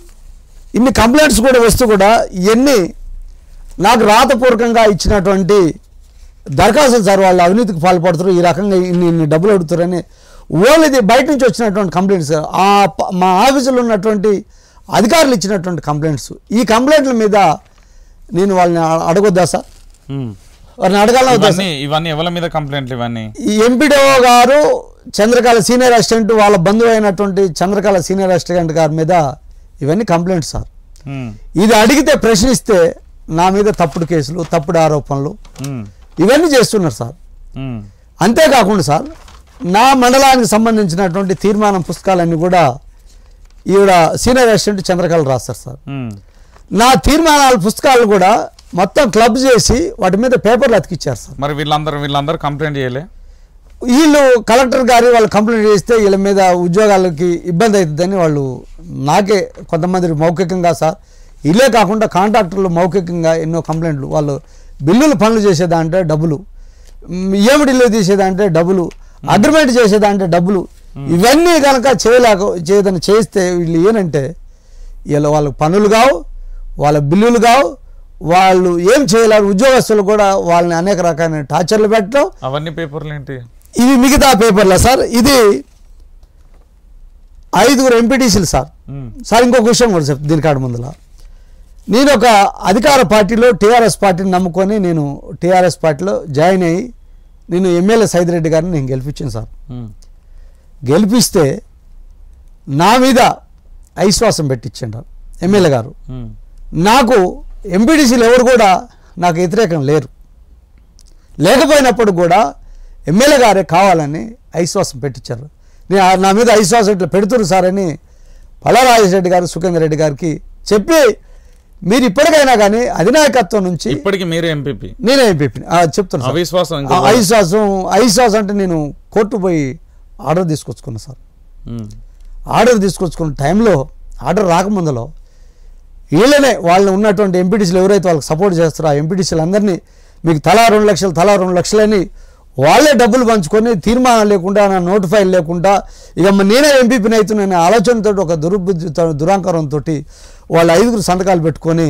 ఇన్ని కంప్లైంట్స్ కూడా వస్తూ కూడా ఇవన్నీ నాకు రాతపూర్వకంగా ఇచ్చినటువంటి దరఖాస్తులు సార్ వాళ్ళు అవినీతికి పాల్పడుతారు ఈ రకంగా ఇన్ని ఇన్ని డబ్బులు అడుగుతారని ఓన్లీ ఇది బయట నుంచి వచ్చినటువంటి కంప్లైంట్స్ ఆ ప- మా ఆఫీసులో ఉన్నటువంటి అధికారులు ఇచ్చినటువంటి కంప్లైంట్స్ ఈ కంప్లైంట్ల మీద నేను వాళ్ళని అ- అడగొద్దా సార్ ఉమ్. వారిని అడగాలని వద్దా సార్? ఇవన్నీ ఇవన్నీ ఎవరి మీద కంప్లైంట్లు ఇవన్నీ ఈ ఎంపీడీఓ గారు చంద్రకళ సీనియర్ అసిస్టెంట్ వాళ్ళ బంధువు అయినటువంటి చంద్రకళ సీనియర్ అసిస్టెంట్ గారి మీద ఇవన్నీ కంప్లైంట్స్ సార్ ఉమ్. ఇది అడిగితే ప్రశ్నిస్తే నా మీద తప్పుడు కేసులు తప్పుడు ఆరోపణలు ఉమ్. ఇవన్నీ చేస్తున్నారు సార్ ఉమ్. అంతేకాకుండా సార్ నా మండలానికి సంబంధించినటువంటి తీర్మానం పుస్తకాలన్నీ కూడా ఈవిడ సీనియర్ అసిస్టెంట్ చంద్రకళ రాస్తారు సార్ ఉమ్. నా తీర్మానాల పుస్తకాలు కూడా మొత్తం క్లబ్ చేసి వాటి మీద పేపర్లు అతికిచ్చారు సార్ మరి వీళ్ళందరూ వీళ్ళందరూ కంప్లైంట్ చేయలే వీళ్ళు కలెక్టర్ గారి వాళ్ళు కంప్లైంట్ చేస్తే వీళ్ళ మీద ఉద్యోగాలకి ఇబ్బంది అవుతుందని వాళ్ళు నాకే కొంతమంది మౌఖికంగా సార్ ఇల్లే కాకుండా కాంట్రాక్టర్లు మౌఖికంగా ఎన్నో కంప్లైంట్లు వాళ్ళు బిల్లులు పనులు చేసేదంటే డబ్బులు మ్, ఏమిటి ఇల్లు తీసేదంటే డబ్బులు అగ్రిమెంట్ చేసేదంటే డబ్బులు ఇవన్నీ కనుక చేయలేక చేయదని చేస్తే వీళ్ళు ఏనంటే వీళ్ళు వాళ్ళకి పనులు కావు వాళ్ళ బిల్లులు కావు వాళ్ళు ఏం చేయలేరు ఉద్యోగస్తులు కూడా వాళ్ళని అనేక రకాలైన టార్చర్లు పెట్టడం అవన్నీ పేపర్లు ఏంటి ఇవి మిగతా పేపర్ల సార్ ఇది ఐదుగురు ఎంపీటీసీలు సార్ ఉమ్. సార్ ఇంకొక విషయం కూడా చెప్ దీనికాడ ముందుల నేను ఒక అధికార పార్టీలో టీఆర్ఎస్ పార్టీని నమ్ముకొని నేను టీఆర్ఎస్ పార్టీలో జాయిన్ అయ్యి నేను ఎమ్మెల్యే సైదిరెడ్డి గారిని నేను గెలిపించాను సార్ ఉమ్. గెలిపిస్తే నా మీద ఐశ్వాసం పెట్టించండి ఎమ్మెల్యే గారు ఉమ్. నాకు ఎంపీటీసీలు ఎవరు కూడా నాకు వ్యతిరేకం లేరు లేకపోయినప్పుడు కూడా ఎమ్మెల్యే గారే కావాలని ఐశ్వాసం పెట్టించారు నేను ఆ- నా మీద ఐశ్వాసం ఇట్లా పెడుతున్నారు సార్ అని పల్లారాజేశ్వర రెడ్డి గారు సుఖేందర్ రెడ్డి గారికి చెప్పి మీరు ఇప్పటికైనా కానీ అధినాయకత్వం నుంచి ఇప్పటికి మీరే ఎంపీపీ నేనే ఎంపీపీ చెప్తాను సార్. అవిశ్వాసం ఆ ఇంకో ఐశ్వాసం ఐశ్వాసం అంటే నేను కోర్టు పోయి ఆర్డర్ తీసుకొచ్చుకున్నా సార్ ఉమ్. ఆర్డర్ తీసుకొచ్చుకున్న టైంలో ఆర్డర్ రాకముందులో వీళ్ళనే వాళ్ళు ఉన్నటువంటి ఎంపీటీసీలు ఎవరైతే వాళ్ళకి సపోర్ట్ చేస్తారో ఆ ఎంపీటీసీలు అందరినీ మీకు తలా రెండు లక్షలు తలా రెండు లక్షలని వాళ్ళే డబ్బులు పంచుకొని తీర్మానం లేకుండా నా నోటిఫై లేకుండా ఇక మ- నేనే ఎంపీపీని అవుతున్నానే ఆలోచనతో ఒక దుర్బుద్ధితో దురాంకరంతో వాళ్ళ ఐదుగురు సంతకాలు పెట్టుకొని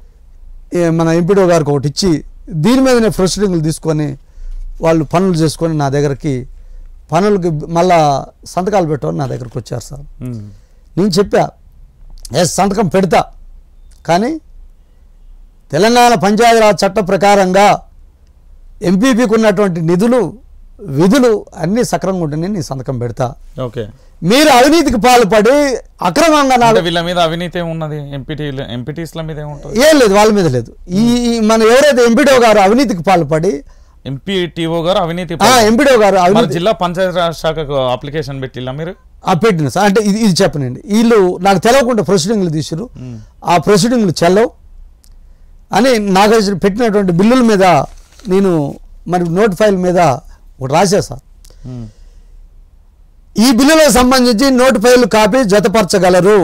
ఏ మన ఎంపీడో గారికి ఒకటి ఇచ్చి దీని మీదనే ప్రొసీడింగ్లు తీసుకొని వాళ్ళు పనులు చేసుకొని నా దగ్గరికి పనులకి మళ్ళా సంతకాలు పెట్టమని నా దగ్గరికి వచ్చారు సార్ ఉమ్. నేను చెప్పా ఎస్ సంతకం పెడతా కానీ తెలంగాణ పంచాయతీరాజ్ చట్ట ప్రకారంగా ఎంపీపీకి ఉన్నటువంటి నిధులు విధులు అన్నీ సక్రమంగా ఉంటేనే నేను సంతకం పెడతా ఓకే మీరు అవినీతికి పాల్పడి అక్రమంగా అంటే నాకు వీళ్ళ మీద అవినీతి ఏమున్నది ఎంపీటీ ఎంపీటీస్ల మీద ఏముంటుంది ఏం లేదు వాళ్ళ మీద లేదు ఈ ఈ మన ఎవరైతే ఎంపీడో గారు అవినీతికి పాల్పడి ఎంపీటీఓ గారు అవినీతి ఆ ఎంపీడో గారు మరి అవినీతి జిల్లా పంచాయతీ రాజ్ శాఖకు అప్లికేషన్ పెట్టిల్లా మీరు ఆ పెట్టిన సార్ అంటే ఇది ఇది చెప్పనండి వీళ్ళు నాకు తెలియకుండా ప్రొసీడింగ్లు తీసిరు ఆ ప్రొసీడింగ్లు చెల్లవు అని నాకు పెట్టినటువంటి బిల్లుల మీద నేను మరి నోట్ ఫైల్ మీద ఒకటి రాశా సార్ ఉమ్. ఈ బిల్లులకు సంబంధించి నోట్ ఫైల్ కాపీ జతపరచగలరు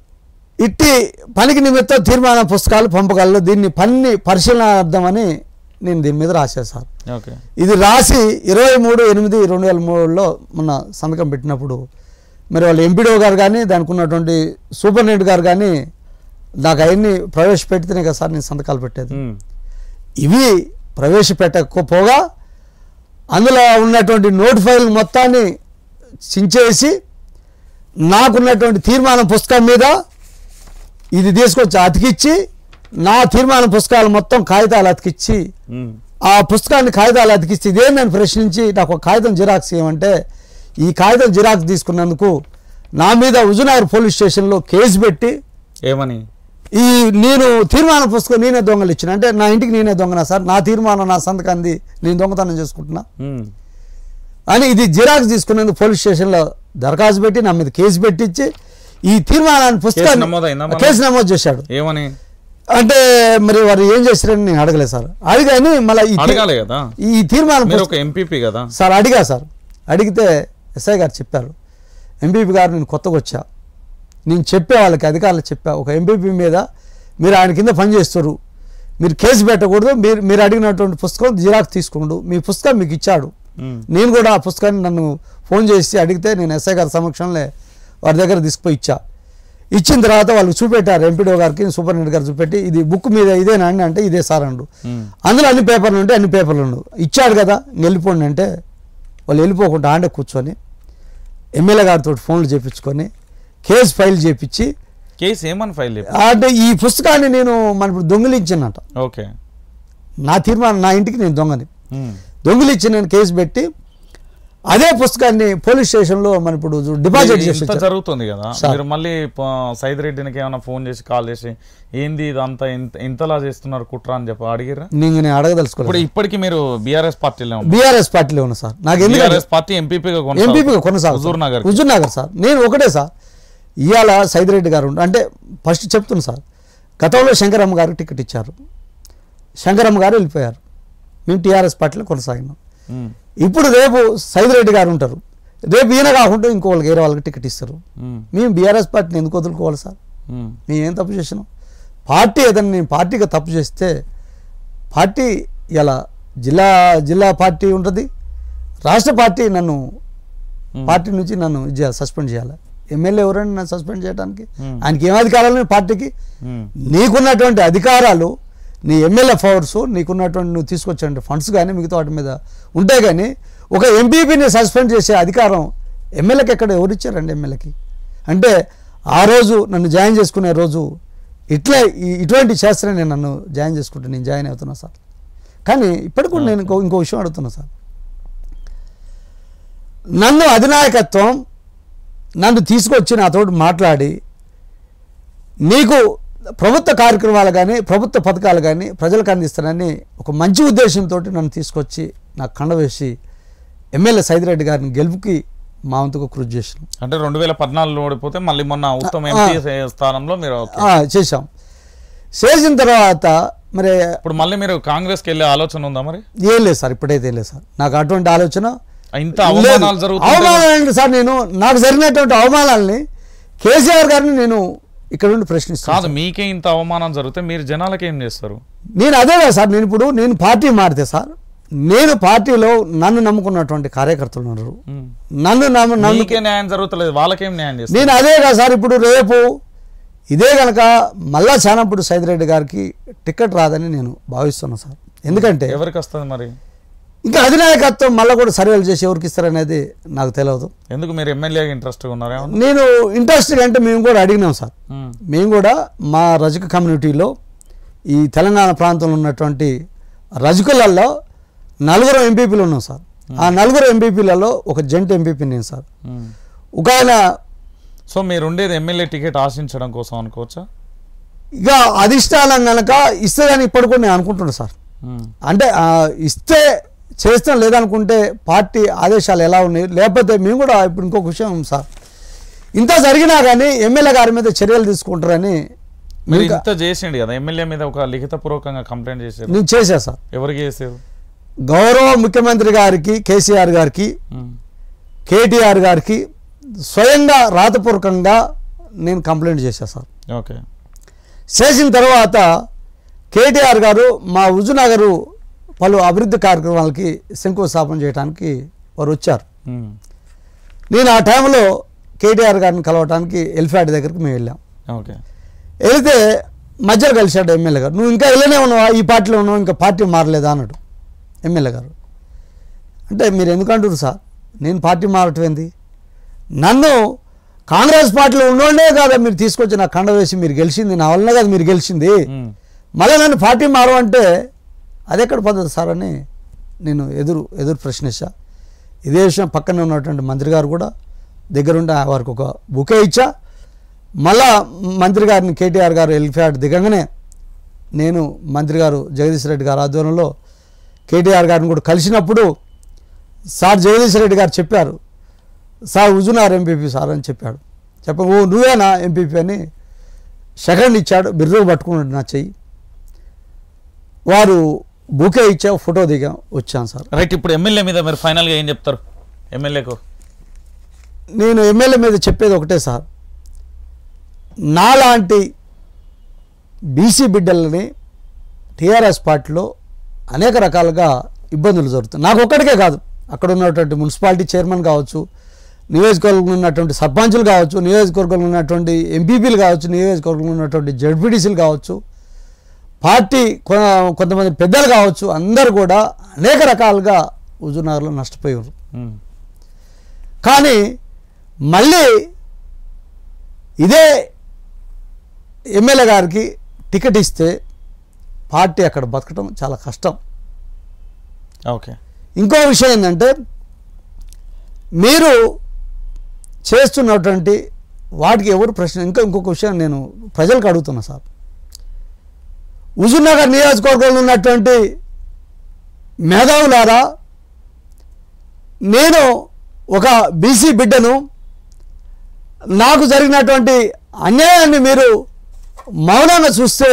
ఇట్టి పనికి నిమిత్తం తీర్మాన పుస్తకాలు పంపగలరు దీన్ని పని పరిశీలనార్థమని నేను దీని మీద రాశాను సార్ ఓకే ఇది రాసి ఇరవై మూడు ఎనిమిది రెండు వేల మూడులో మొన్న సంతకం పెట్టినప్పుడు మరి వాళ్ళు ఎంపీడో గారు కానీ దానికి ఉన్నటువంటి సూపరింటెండెంట్ గారు కానీ నాకు అవన్నీ ప్రవేశపెడితేనే కదా సార్ నేను సంతకాలు పెట్టేది ఉమ్. ఇవి ప్రవేశపెట్టకపోగా అందులో ఉన్నటువంటి నోట్ ఫైల్ మొత్తాన్ని చించేసి నాకున్నటువంటి తీర్మానం పుస్తకం మీద ఇది తీసుకొచ్చి అతికిచ్చి నా తీర్మాన పుస్తకాలు మొత్తం కాగితాలు అతికిచ్చి ఉమ్. ఆ పుస్తకాన్ని కాగితాలు అతికిస్తే ఇదేం నేను ప్రశ్నించి నాకు ఒక కాగితం జిరాక్స్ ఏమంటే ఈ కాగితం జిరాక్స్ తీసుకున్నందుకు నా మీద హుజునగర్ పోలీస్ స్టేషన్లో కేసు పెట్టి ఏమని ఈ నేను తీర్మాన పుస్తకం నేనే దొంగలు ఇచ్చిన అంటే నా ఇంటికి నేనే దొంగనా సార్ నా తీర్మానం నా సంతకాంది నేను దొంగతనం చేసుకుంటున్నా ఉమ్. అని ఇది జిరాక్స్ తీసుకునేందుకు పోలీస్ స్టేషన్లో దరఖాస్తు పెట్టి నా మీద కేసు పెట్టించి ఈ తీర్మానాన్ని పుస్తకాన్ని నమోదైందా మళ్ళా? కేసు నమోదు చేశాడు ఏమని అంటే మరి వారు ఏం చేశారని నేను అడగలేదు సార్ అడిగాని మళ్ళీ ఈ తీ- అడగాలి కదా ఈ తీర్మానం మీరు పుస్తకం- ఒక ఎంపీపీ కదా సార్ అడిగా సార్ అడిగితే ఎస్ఐ గారు చెప్పారు ఎంపీపీ గారు నేను కొత్తగా వచ్చా నేను చెప్పే వాళ్ళకి అధికారులకు చెప్పా ఒక ఎంపీపీ మీద మీరు ఆయన కింద పనిచేస్తారు మీరు కేసు పెట్టకూడదు మీరు మీరు అడిగినటువంటి పుస్తకం జిరాక్స్ తీసుకోండు మీ పుస్తకం మీకు ఇచ్చాడు ఉమ్. నేను కూడా ఆ పుస్తకాన్ని నన్ను ఫోన్ చేసి అడిగితే నేను ఎస్ఐ గారి సమక్షంలో వారి దగ్గర తీసుకుపోయి ఇచ్చా ఇచ్చిన తర్వాత వాళ్ళు చూపెట్టారు ఎంపీడో గారికి సూపరింటెండెంట్ గారు చూపెట్టి ఇది బుక్ మీద ఇదేనా అండి అంటే ఇదే సార్ అండు ఉమ్. అందులో అన్ని పేపర్లు ఉంటే అన్ని పేపర్లు ఉండవు ఇచ్చాడు కదా ఇంక వెళ్ళిపోండి అంటే వాళ్ళు వెళ్ళిపోకుండా ఆండే కూర్చొని ఎమ్మెల్యే గారితో ఫోన్లు చేపించుకొని కేసు ఫైల్ చేపించి కేసు ఏమని ఫైల్ చెప్పి అంటే ఈ పుస్తకాన్ని నేను మన ఇప్పుడు దొంగిలించానంట ఓకే నా తీర్మానం నా ఇంటికి నేను దొంగని ఉమ్. దొంగిలించి నేను కేసు పెట్టి అదే పుస్తకాన్ని పోలీస్ స్టేషన్లో మన ఇప్పుడు డిపాజిట్ చేసి ఇంత వచ్చారు. జరుగుతుంది కదా సార్. మీరు మళ్ళీ ప- సైద్ రెడ్డికి ఏమైనా ఫోన్ చేసి కాల్ చేసి ఏంది ఇదంతా ఇంత ఇంతలా చేస్తున్నారు కుట్ర అని చెప్పి అడిగిర్రా నేను నేను ఇప్పుడు అడగదలుచుకోలేదు ఇప్పటికి మీరు బీఆర్ఎస్ పార్టీలో ఉన్నారు బీఆర్ఎస్ పార్టీలో ఉన్నా సార్ నాకు ఎందుకంటే బీఆర్ఎస్ పార్టీ ఎంపీపీగా ఎంపీపీగా కొనసాగు హుజూర్ నగర్ హుజూర్ నగర్ సార్ నేను ఒకటే సార్ ఇవాళ సైదిరెడ్డి గారు ఉండ- అంటే ఫస్ట్ చెప్తున్నా సార్ గతంలో శంకరమ్మ గారికి టికెట్ ఇచ్చారు శంకరమ్మ గారు వెళ్ళిపోయారు మేము టీఆర్ఎస్ పార్టీలో కొనసాగినాం ఇప్పుడు రేపు సైదిరెడ్డి గారు ఉంటారు రేపు ఈయన కాకుండా ఇంకో వాళ్ళకి వేరే వాళ్ళకి టికెట్ ఇస్తారు మేము బీఆర్ఎస్ పార్టీని ఎందుకు వదులుకోవాలి సార్ మేము ఏం తప్పు చేసినాం పార్టీ ఏదైనా నేను పార్టీగా తప్పు చేస్తే పార్టీ ఇలా జిల్లా జిల్లా పార్టీ ఉంటుంది రాష్ట్ర పార్టీ నన్ను పార్టీ నుంచి నన్ను ఇది చేయాలి, సస్పెండ్ చేయాలి ఎమ్మెల్యే ఎవరండి నన్ను సస్పెండ్ చేయడానికి Hmm. ఆయనకి ఏం అధికారాలు ఉన్నాయి పార్టీకి నీకున్నటువంటి అధికారాలు నీ ఎమ్మెల్యే పవర్స్ నీకున్నటువంటి నువ్వు తీసుకొచ్చే ఫండ్స్ కానీ మిగతా వాటి మీద ఉంటాయి కానీ ఒక ఎంపీపీని సస్పెండ్ చేసే అధికారం ఎమ్మెల్యేకి ఎక్కడ ఎవరు ఇచ్చారండి ఎమ్మెల్యేకి అంటే ఆ రోజు నన్ను జాయిన్ చేసుకునే రోజు ఇట్లా ఈ- ఇటువంటి చేస్తేనే నేను నన్ను జాయిన్ చేసుకుంటే నేను జాయిన్ అవుతున్నా సార్ కానీ ఇప్పటికి కూడా నేను ఇంకో ఇంకో విషయం అడుగుతున్నా సార్ నన్ను అధినాయకత్వం నన్ను తీసుకొచ్చి నాతోటి మాట్లాడి నీకు ప్రభుత్వ కార్యక్రమాలు కానీ ప్రభుత్వ పథకాలు కానీ ప్రజలకు అందిస్తానని ఒక మంచి ఉద్దేశంతో నన్ను తీసుకొచ్చి నాకు కండ వేసి ఎమ్మెల్యే సైదిరెడ్డి గారిని గెలుపుకి మా వంతుగా కృషి చేసిన అంటే రెండు వేల పద్నాలుగులో ఓడిపోతే మళ్ళీ మొన్న ఉత్తమ ఆ. ఎంపీ స్థానంలో మీరు ఓకే. ఆ, చేశాం చేసిన తర్వాత మరి ఇప్పుడు మళ్ళీ మీరు కాంగ్రెస్కి వెళ్ళే ఆలోచన ఉందా మరి ఏం లేదు సార్ ఇప్పుడైతే ఏం లేదు సార్ నాకు అటువంటి ఆలోచన ఇంత అవమానాలు లేదు. జరుగుతుంది అవమానాలు ఏంటి సార్ నేను నాకు జరిగినటువంటి అవమానాలని కేసీఆర్ గారిని నేను ఇక్కడ నుండి ప్రశ్నిస్తాను కాదు మీకే ఇంత అవమానం జరిగితే మీరు జనాలకి ఏం చేస్తారు నేను అదే కదా సార్ నేను ఇప్పుడు నేను పార్టీ మారితే సార్ నేను పార్టీలో నన్ను నమ్ముకున్నటువంటి కార్యకర్తలు ఉన్నారు ఉమ్. నన్ను నమ్ము నన్ను మీకే న్యాయం జరుగుతలేదు వాళ్ళకేం న్యాయం చేస్తారు నేను అదే కదా సార్ ఇప్పుడు రేపు ఇదే గనక మళ్ళా చానప్పుడు సైదిరెడ్డి గారికి టికెట్ రాదని నేను భావిస్తున్నాను సార్ ఎందుకంటే ఎవరికి వస్తుంది మరి ఇంకా అధినాయకత్వం మళ్ళీ కూడా సర్వేలు చేసి ఎవరికి ఇస్తారనేది నాకు తెలియదు ఎందుకు మీరు ఎమ్మెల్యేగా ఇంట్రెస్ట్ ఉన్నారా నేను ఇంట్రెస్ట్ అంటే మేము కూడా అడిగినాం సార్ మేము కూడా మా రజక కమ్యూనిటీలో ఈ తెలంగాణ ప్రాంతంలో ఉన్నటువంటి రజకులలో నలుగురు ఎంపీపీలు ఉన్నాం సార్ ఆ నలుగురు ఎంపీపీలలో ఒక జంట ఎంపీపీ నేను సార్ ఒక ఆయన సో మీరు ఉండేది ఎమ్మెల్యే టికెట్ ఆశించడం కోసం అనుకోవచ్చా ఇక అధిష్టానం కనుక ఇస్తుందని ఇప్పటికి కూడా నేను అనుకుంటున్నాను సార్ ఉమ్. అంటే ఆ, ఇస్తే చేస్తాం లేదనుకుంటే పార్టీ ఆదేశాలు ఎలా ఉన్నాయి లేకపోతే మేము కూడా ఇప్పుడు ఇంకొక విషయం ఉంది సార్ ఇంత జరిగినా కానీ ఎమ్మెల్యే గారి మీద చర్యలు తీసుకుంటారని మీరు ఇంకా ఇంత చేసిండు కదా ఎమ్మెల్యే మీద ఒక లిఖిత పూర్వకంగా కంప్లైంట్ చేశారు నేను చేశా సార్ ఎవరికి చేశారు గౌరవ ముఖ్యమంత్రి గారికి కేసీఆర్ గారికి ఉమ్. కేటీఆర్ గారికి స్వయంగా రాతపూర్వకంగా నేను కంప్లైంట్ చేశా సార్ ఓకే చేసిన తర్వాత కేటీఆర్ గారు మా హుజునగరు పలు అభివృద్ధి కార్యక్రమాలకి శంకుస్థాపన చేయడానికి వారు వచ్చారు ఉమ్. నేను ఆ టైంలో కేటీఆర్ గారిని కలవటానికి ఎల్ఫాడ్ దగ్గరికి మేము వెళ్ళాం ఓకే వెళితే మధ్యలో కలిశాడు ఎమ్మెల్యే గారు నువ్వు ఇంకా వెళ్ళనే ఉన్నావా ఈ పార్టీలో ఉన్నావు ఇంకా పార్టీ మారలేదా అన్నాడు ఎమ్మెల్యే గారు అంటే మీరు ఎందుకు అంటారు సార్ నేను పార్టీ మారటం ఏంది నన్ను కాంగ్రెస్ పార్టీలో ఉన్నోడే కాదా మీరు తీసుకొచ్చి నా కండ వేసి మీరు గెలిచింది నా వల్లనే కదా మీరు గెలిచింది ఉమ్. మళ్ళీ నన్ను పార్టీ మారమంటే అది ఎక్కడ పద్ధతి సార్ అని నేను ఎదురు ఎదురు ప్రశ్నించా ఇదే విషయం పక్కనే ఉన్నటువంటి మంత్రి గారు కూడా దగ్గరుండి వారికి ఒక బుకే ఇచ్చా మళ్ళా మంత్రి గారిని కేటీఆర్ గారు ఎల్ఫాడ్ దిగంగానే నేను మంత్రి గారు జగదీష్ రెడ్డి గారు ఆధ్వర్యంలో కేటీఆర్ గారిని కూడా కలిసినప్పుడు సార్ జగదీష్ రెడ్డి గారు చెప్పారు సార్ హుజునార్ ఎంపీపీ సార్ అని చెప్పాడు చెప్ప ఓ నువ్వేనా ఎంపీపీ అని సెకండ్ ఇచ్చాడు బిర్రు పట్టుకున్నాడు నా చెయ్యి వారు బుకే ఇచ్చా ఫోటో దిగాం వచ్చాను సార్ రైట్ ఇప్పుడు ఎమ్మెల్యే మీద మీరు ఫైనల్గా ఏం చెప్తారు ఎమ్మెల్యేకు నేను ఎమ్మెల్యే మీద చెప్పేది ఒకటే సార్ నాలాంటి బీసీ బిడ్డలని టీఆర్ఎస్ పార్టీలో అనేక రకాలుగా ఇబ్బందులు జరుగుతాయి నాకు ఒక్కడికే కాదు అక్కడ ఉన్నటువంటి మున్సిపాలిటీ చైర్మన్ కావచ్చు నియోజకవర్గంలో ఉన్నటువంటి సర్పంచులు కావచ్చు నియోజకవర్గంలో ఉన్నటువంటి ఎంపీపీలు కావచ్చు నియోజకవర్గంలో ఉన్నటువంటి జడ్పీటీసీలు కావచ్చు పార్టీ కొ- కొంతమంది పెద్దలు కావచ్చు అందరు కూడా అనేక రకాలుగా హుజూర్నగర్లో నష్టపోయారు ఉమ్. కానీ మళ్ళీ ఇదే ఎమ్మెల్యే గారికి టికెట్ ఇస్తే పార్టీ అక్కడ బతకడం చాలా కష్టం ఓకే ఇంకో విషయం ఏంటంటే మీరు చేస్తున్నటువంటి వాటికి ఎవరు ప్రశ్న ఇంకా ఇంకొక విషయం నేను ప్రజలకు అడుగుతున్నా సార్ హుజూర్నగర్ నియోజకవర్గంలో ఉన్నటువంటి మేధావులారా నేను ఒక బీసీ బిడ్డను నాకు జరిగినటువంటి అన్యాయాన్ని మీరు మౌనంగా చూస్తే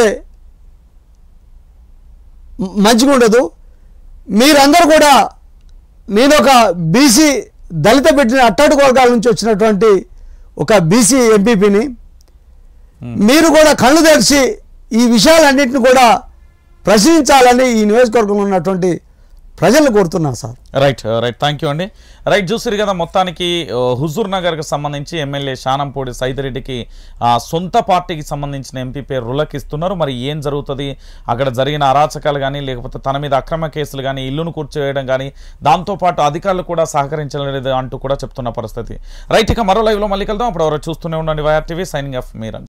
మ- మంచిగా ఉండదు మీరందరూ కూడా నేను ఒక బీసీ దళిత బిడ్డని అట్టడుగు వర్గాల నుంచి వచ్చినటువంటి ఒక బీసీ ఎంపీపీని మీరు కూడా కళ్ళు తెరిచి ఈ విషయాలన్నింటిని కూడా ప్రశ్నించాలని ఈ నియోజకవర్గంలో ఉన్నటువంటి ప్రజలను కోరుతున్నాను sir right right thank you అండి రైట్ చూసిరు కదా మొత్తానికి ఆ, హుజూర్ నగర్కి సంబంధించి ఎమ్మెల్యే శానంపూడి సైదిరెడ్డికి ఆ, సొంత పార్టీకి సంబంధించిన ఎంపీ పేరు రులకిస్తున్నారు మరి ఏం జరుగుతుంది అక్కడ జరిగిన అరాచకాలు కానీ లేకపోతే తన మీద అక్రమ కేసులు కానీ ఇల్లును కూర్చోవేయడం కానీ దాంతోపాటు అధికారులు కూడా సహకరించలేదు అంటూ కూడా చెప్తున్న పరిస్థితి రైట్ ఇక మరో లైవ్లో మళ్ళీ కలుద్దాం అప్పుడు ఎవరో చూస్తూనే ఉండండి వైఆర్ టీవీ సైనింగ్ ఆఫ్ మీరన్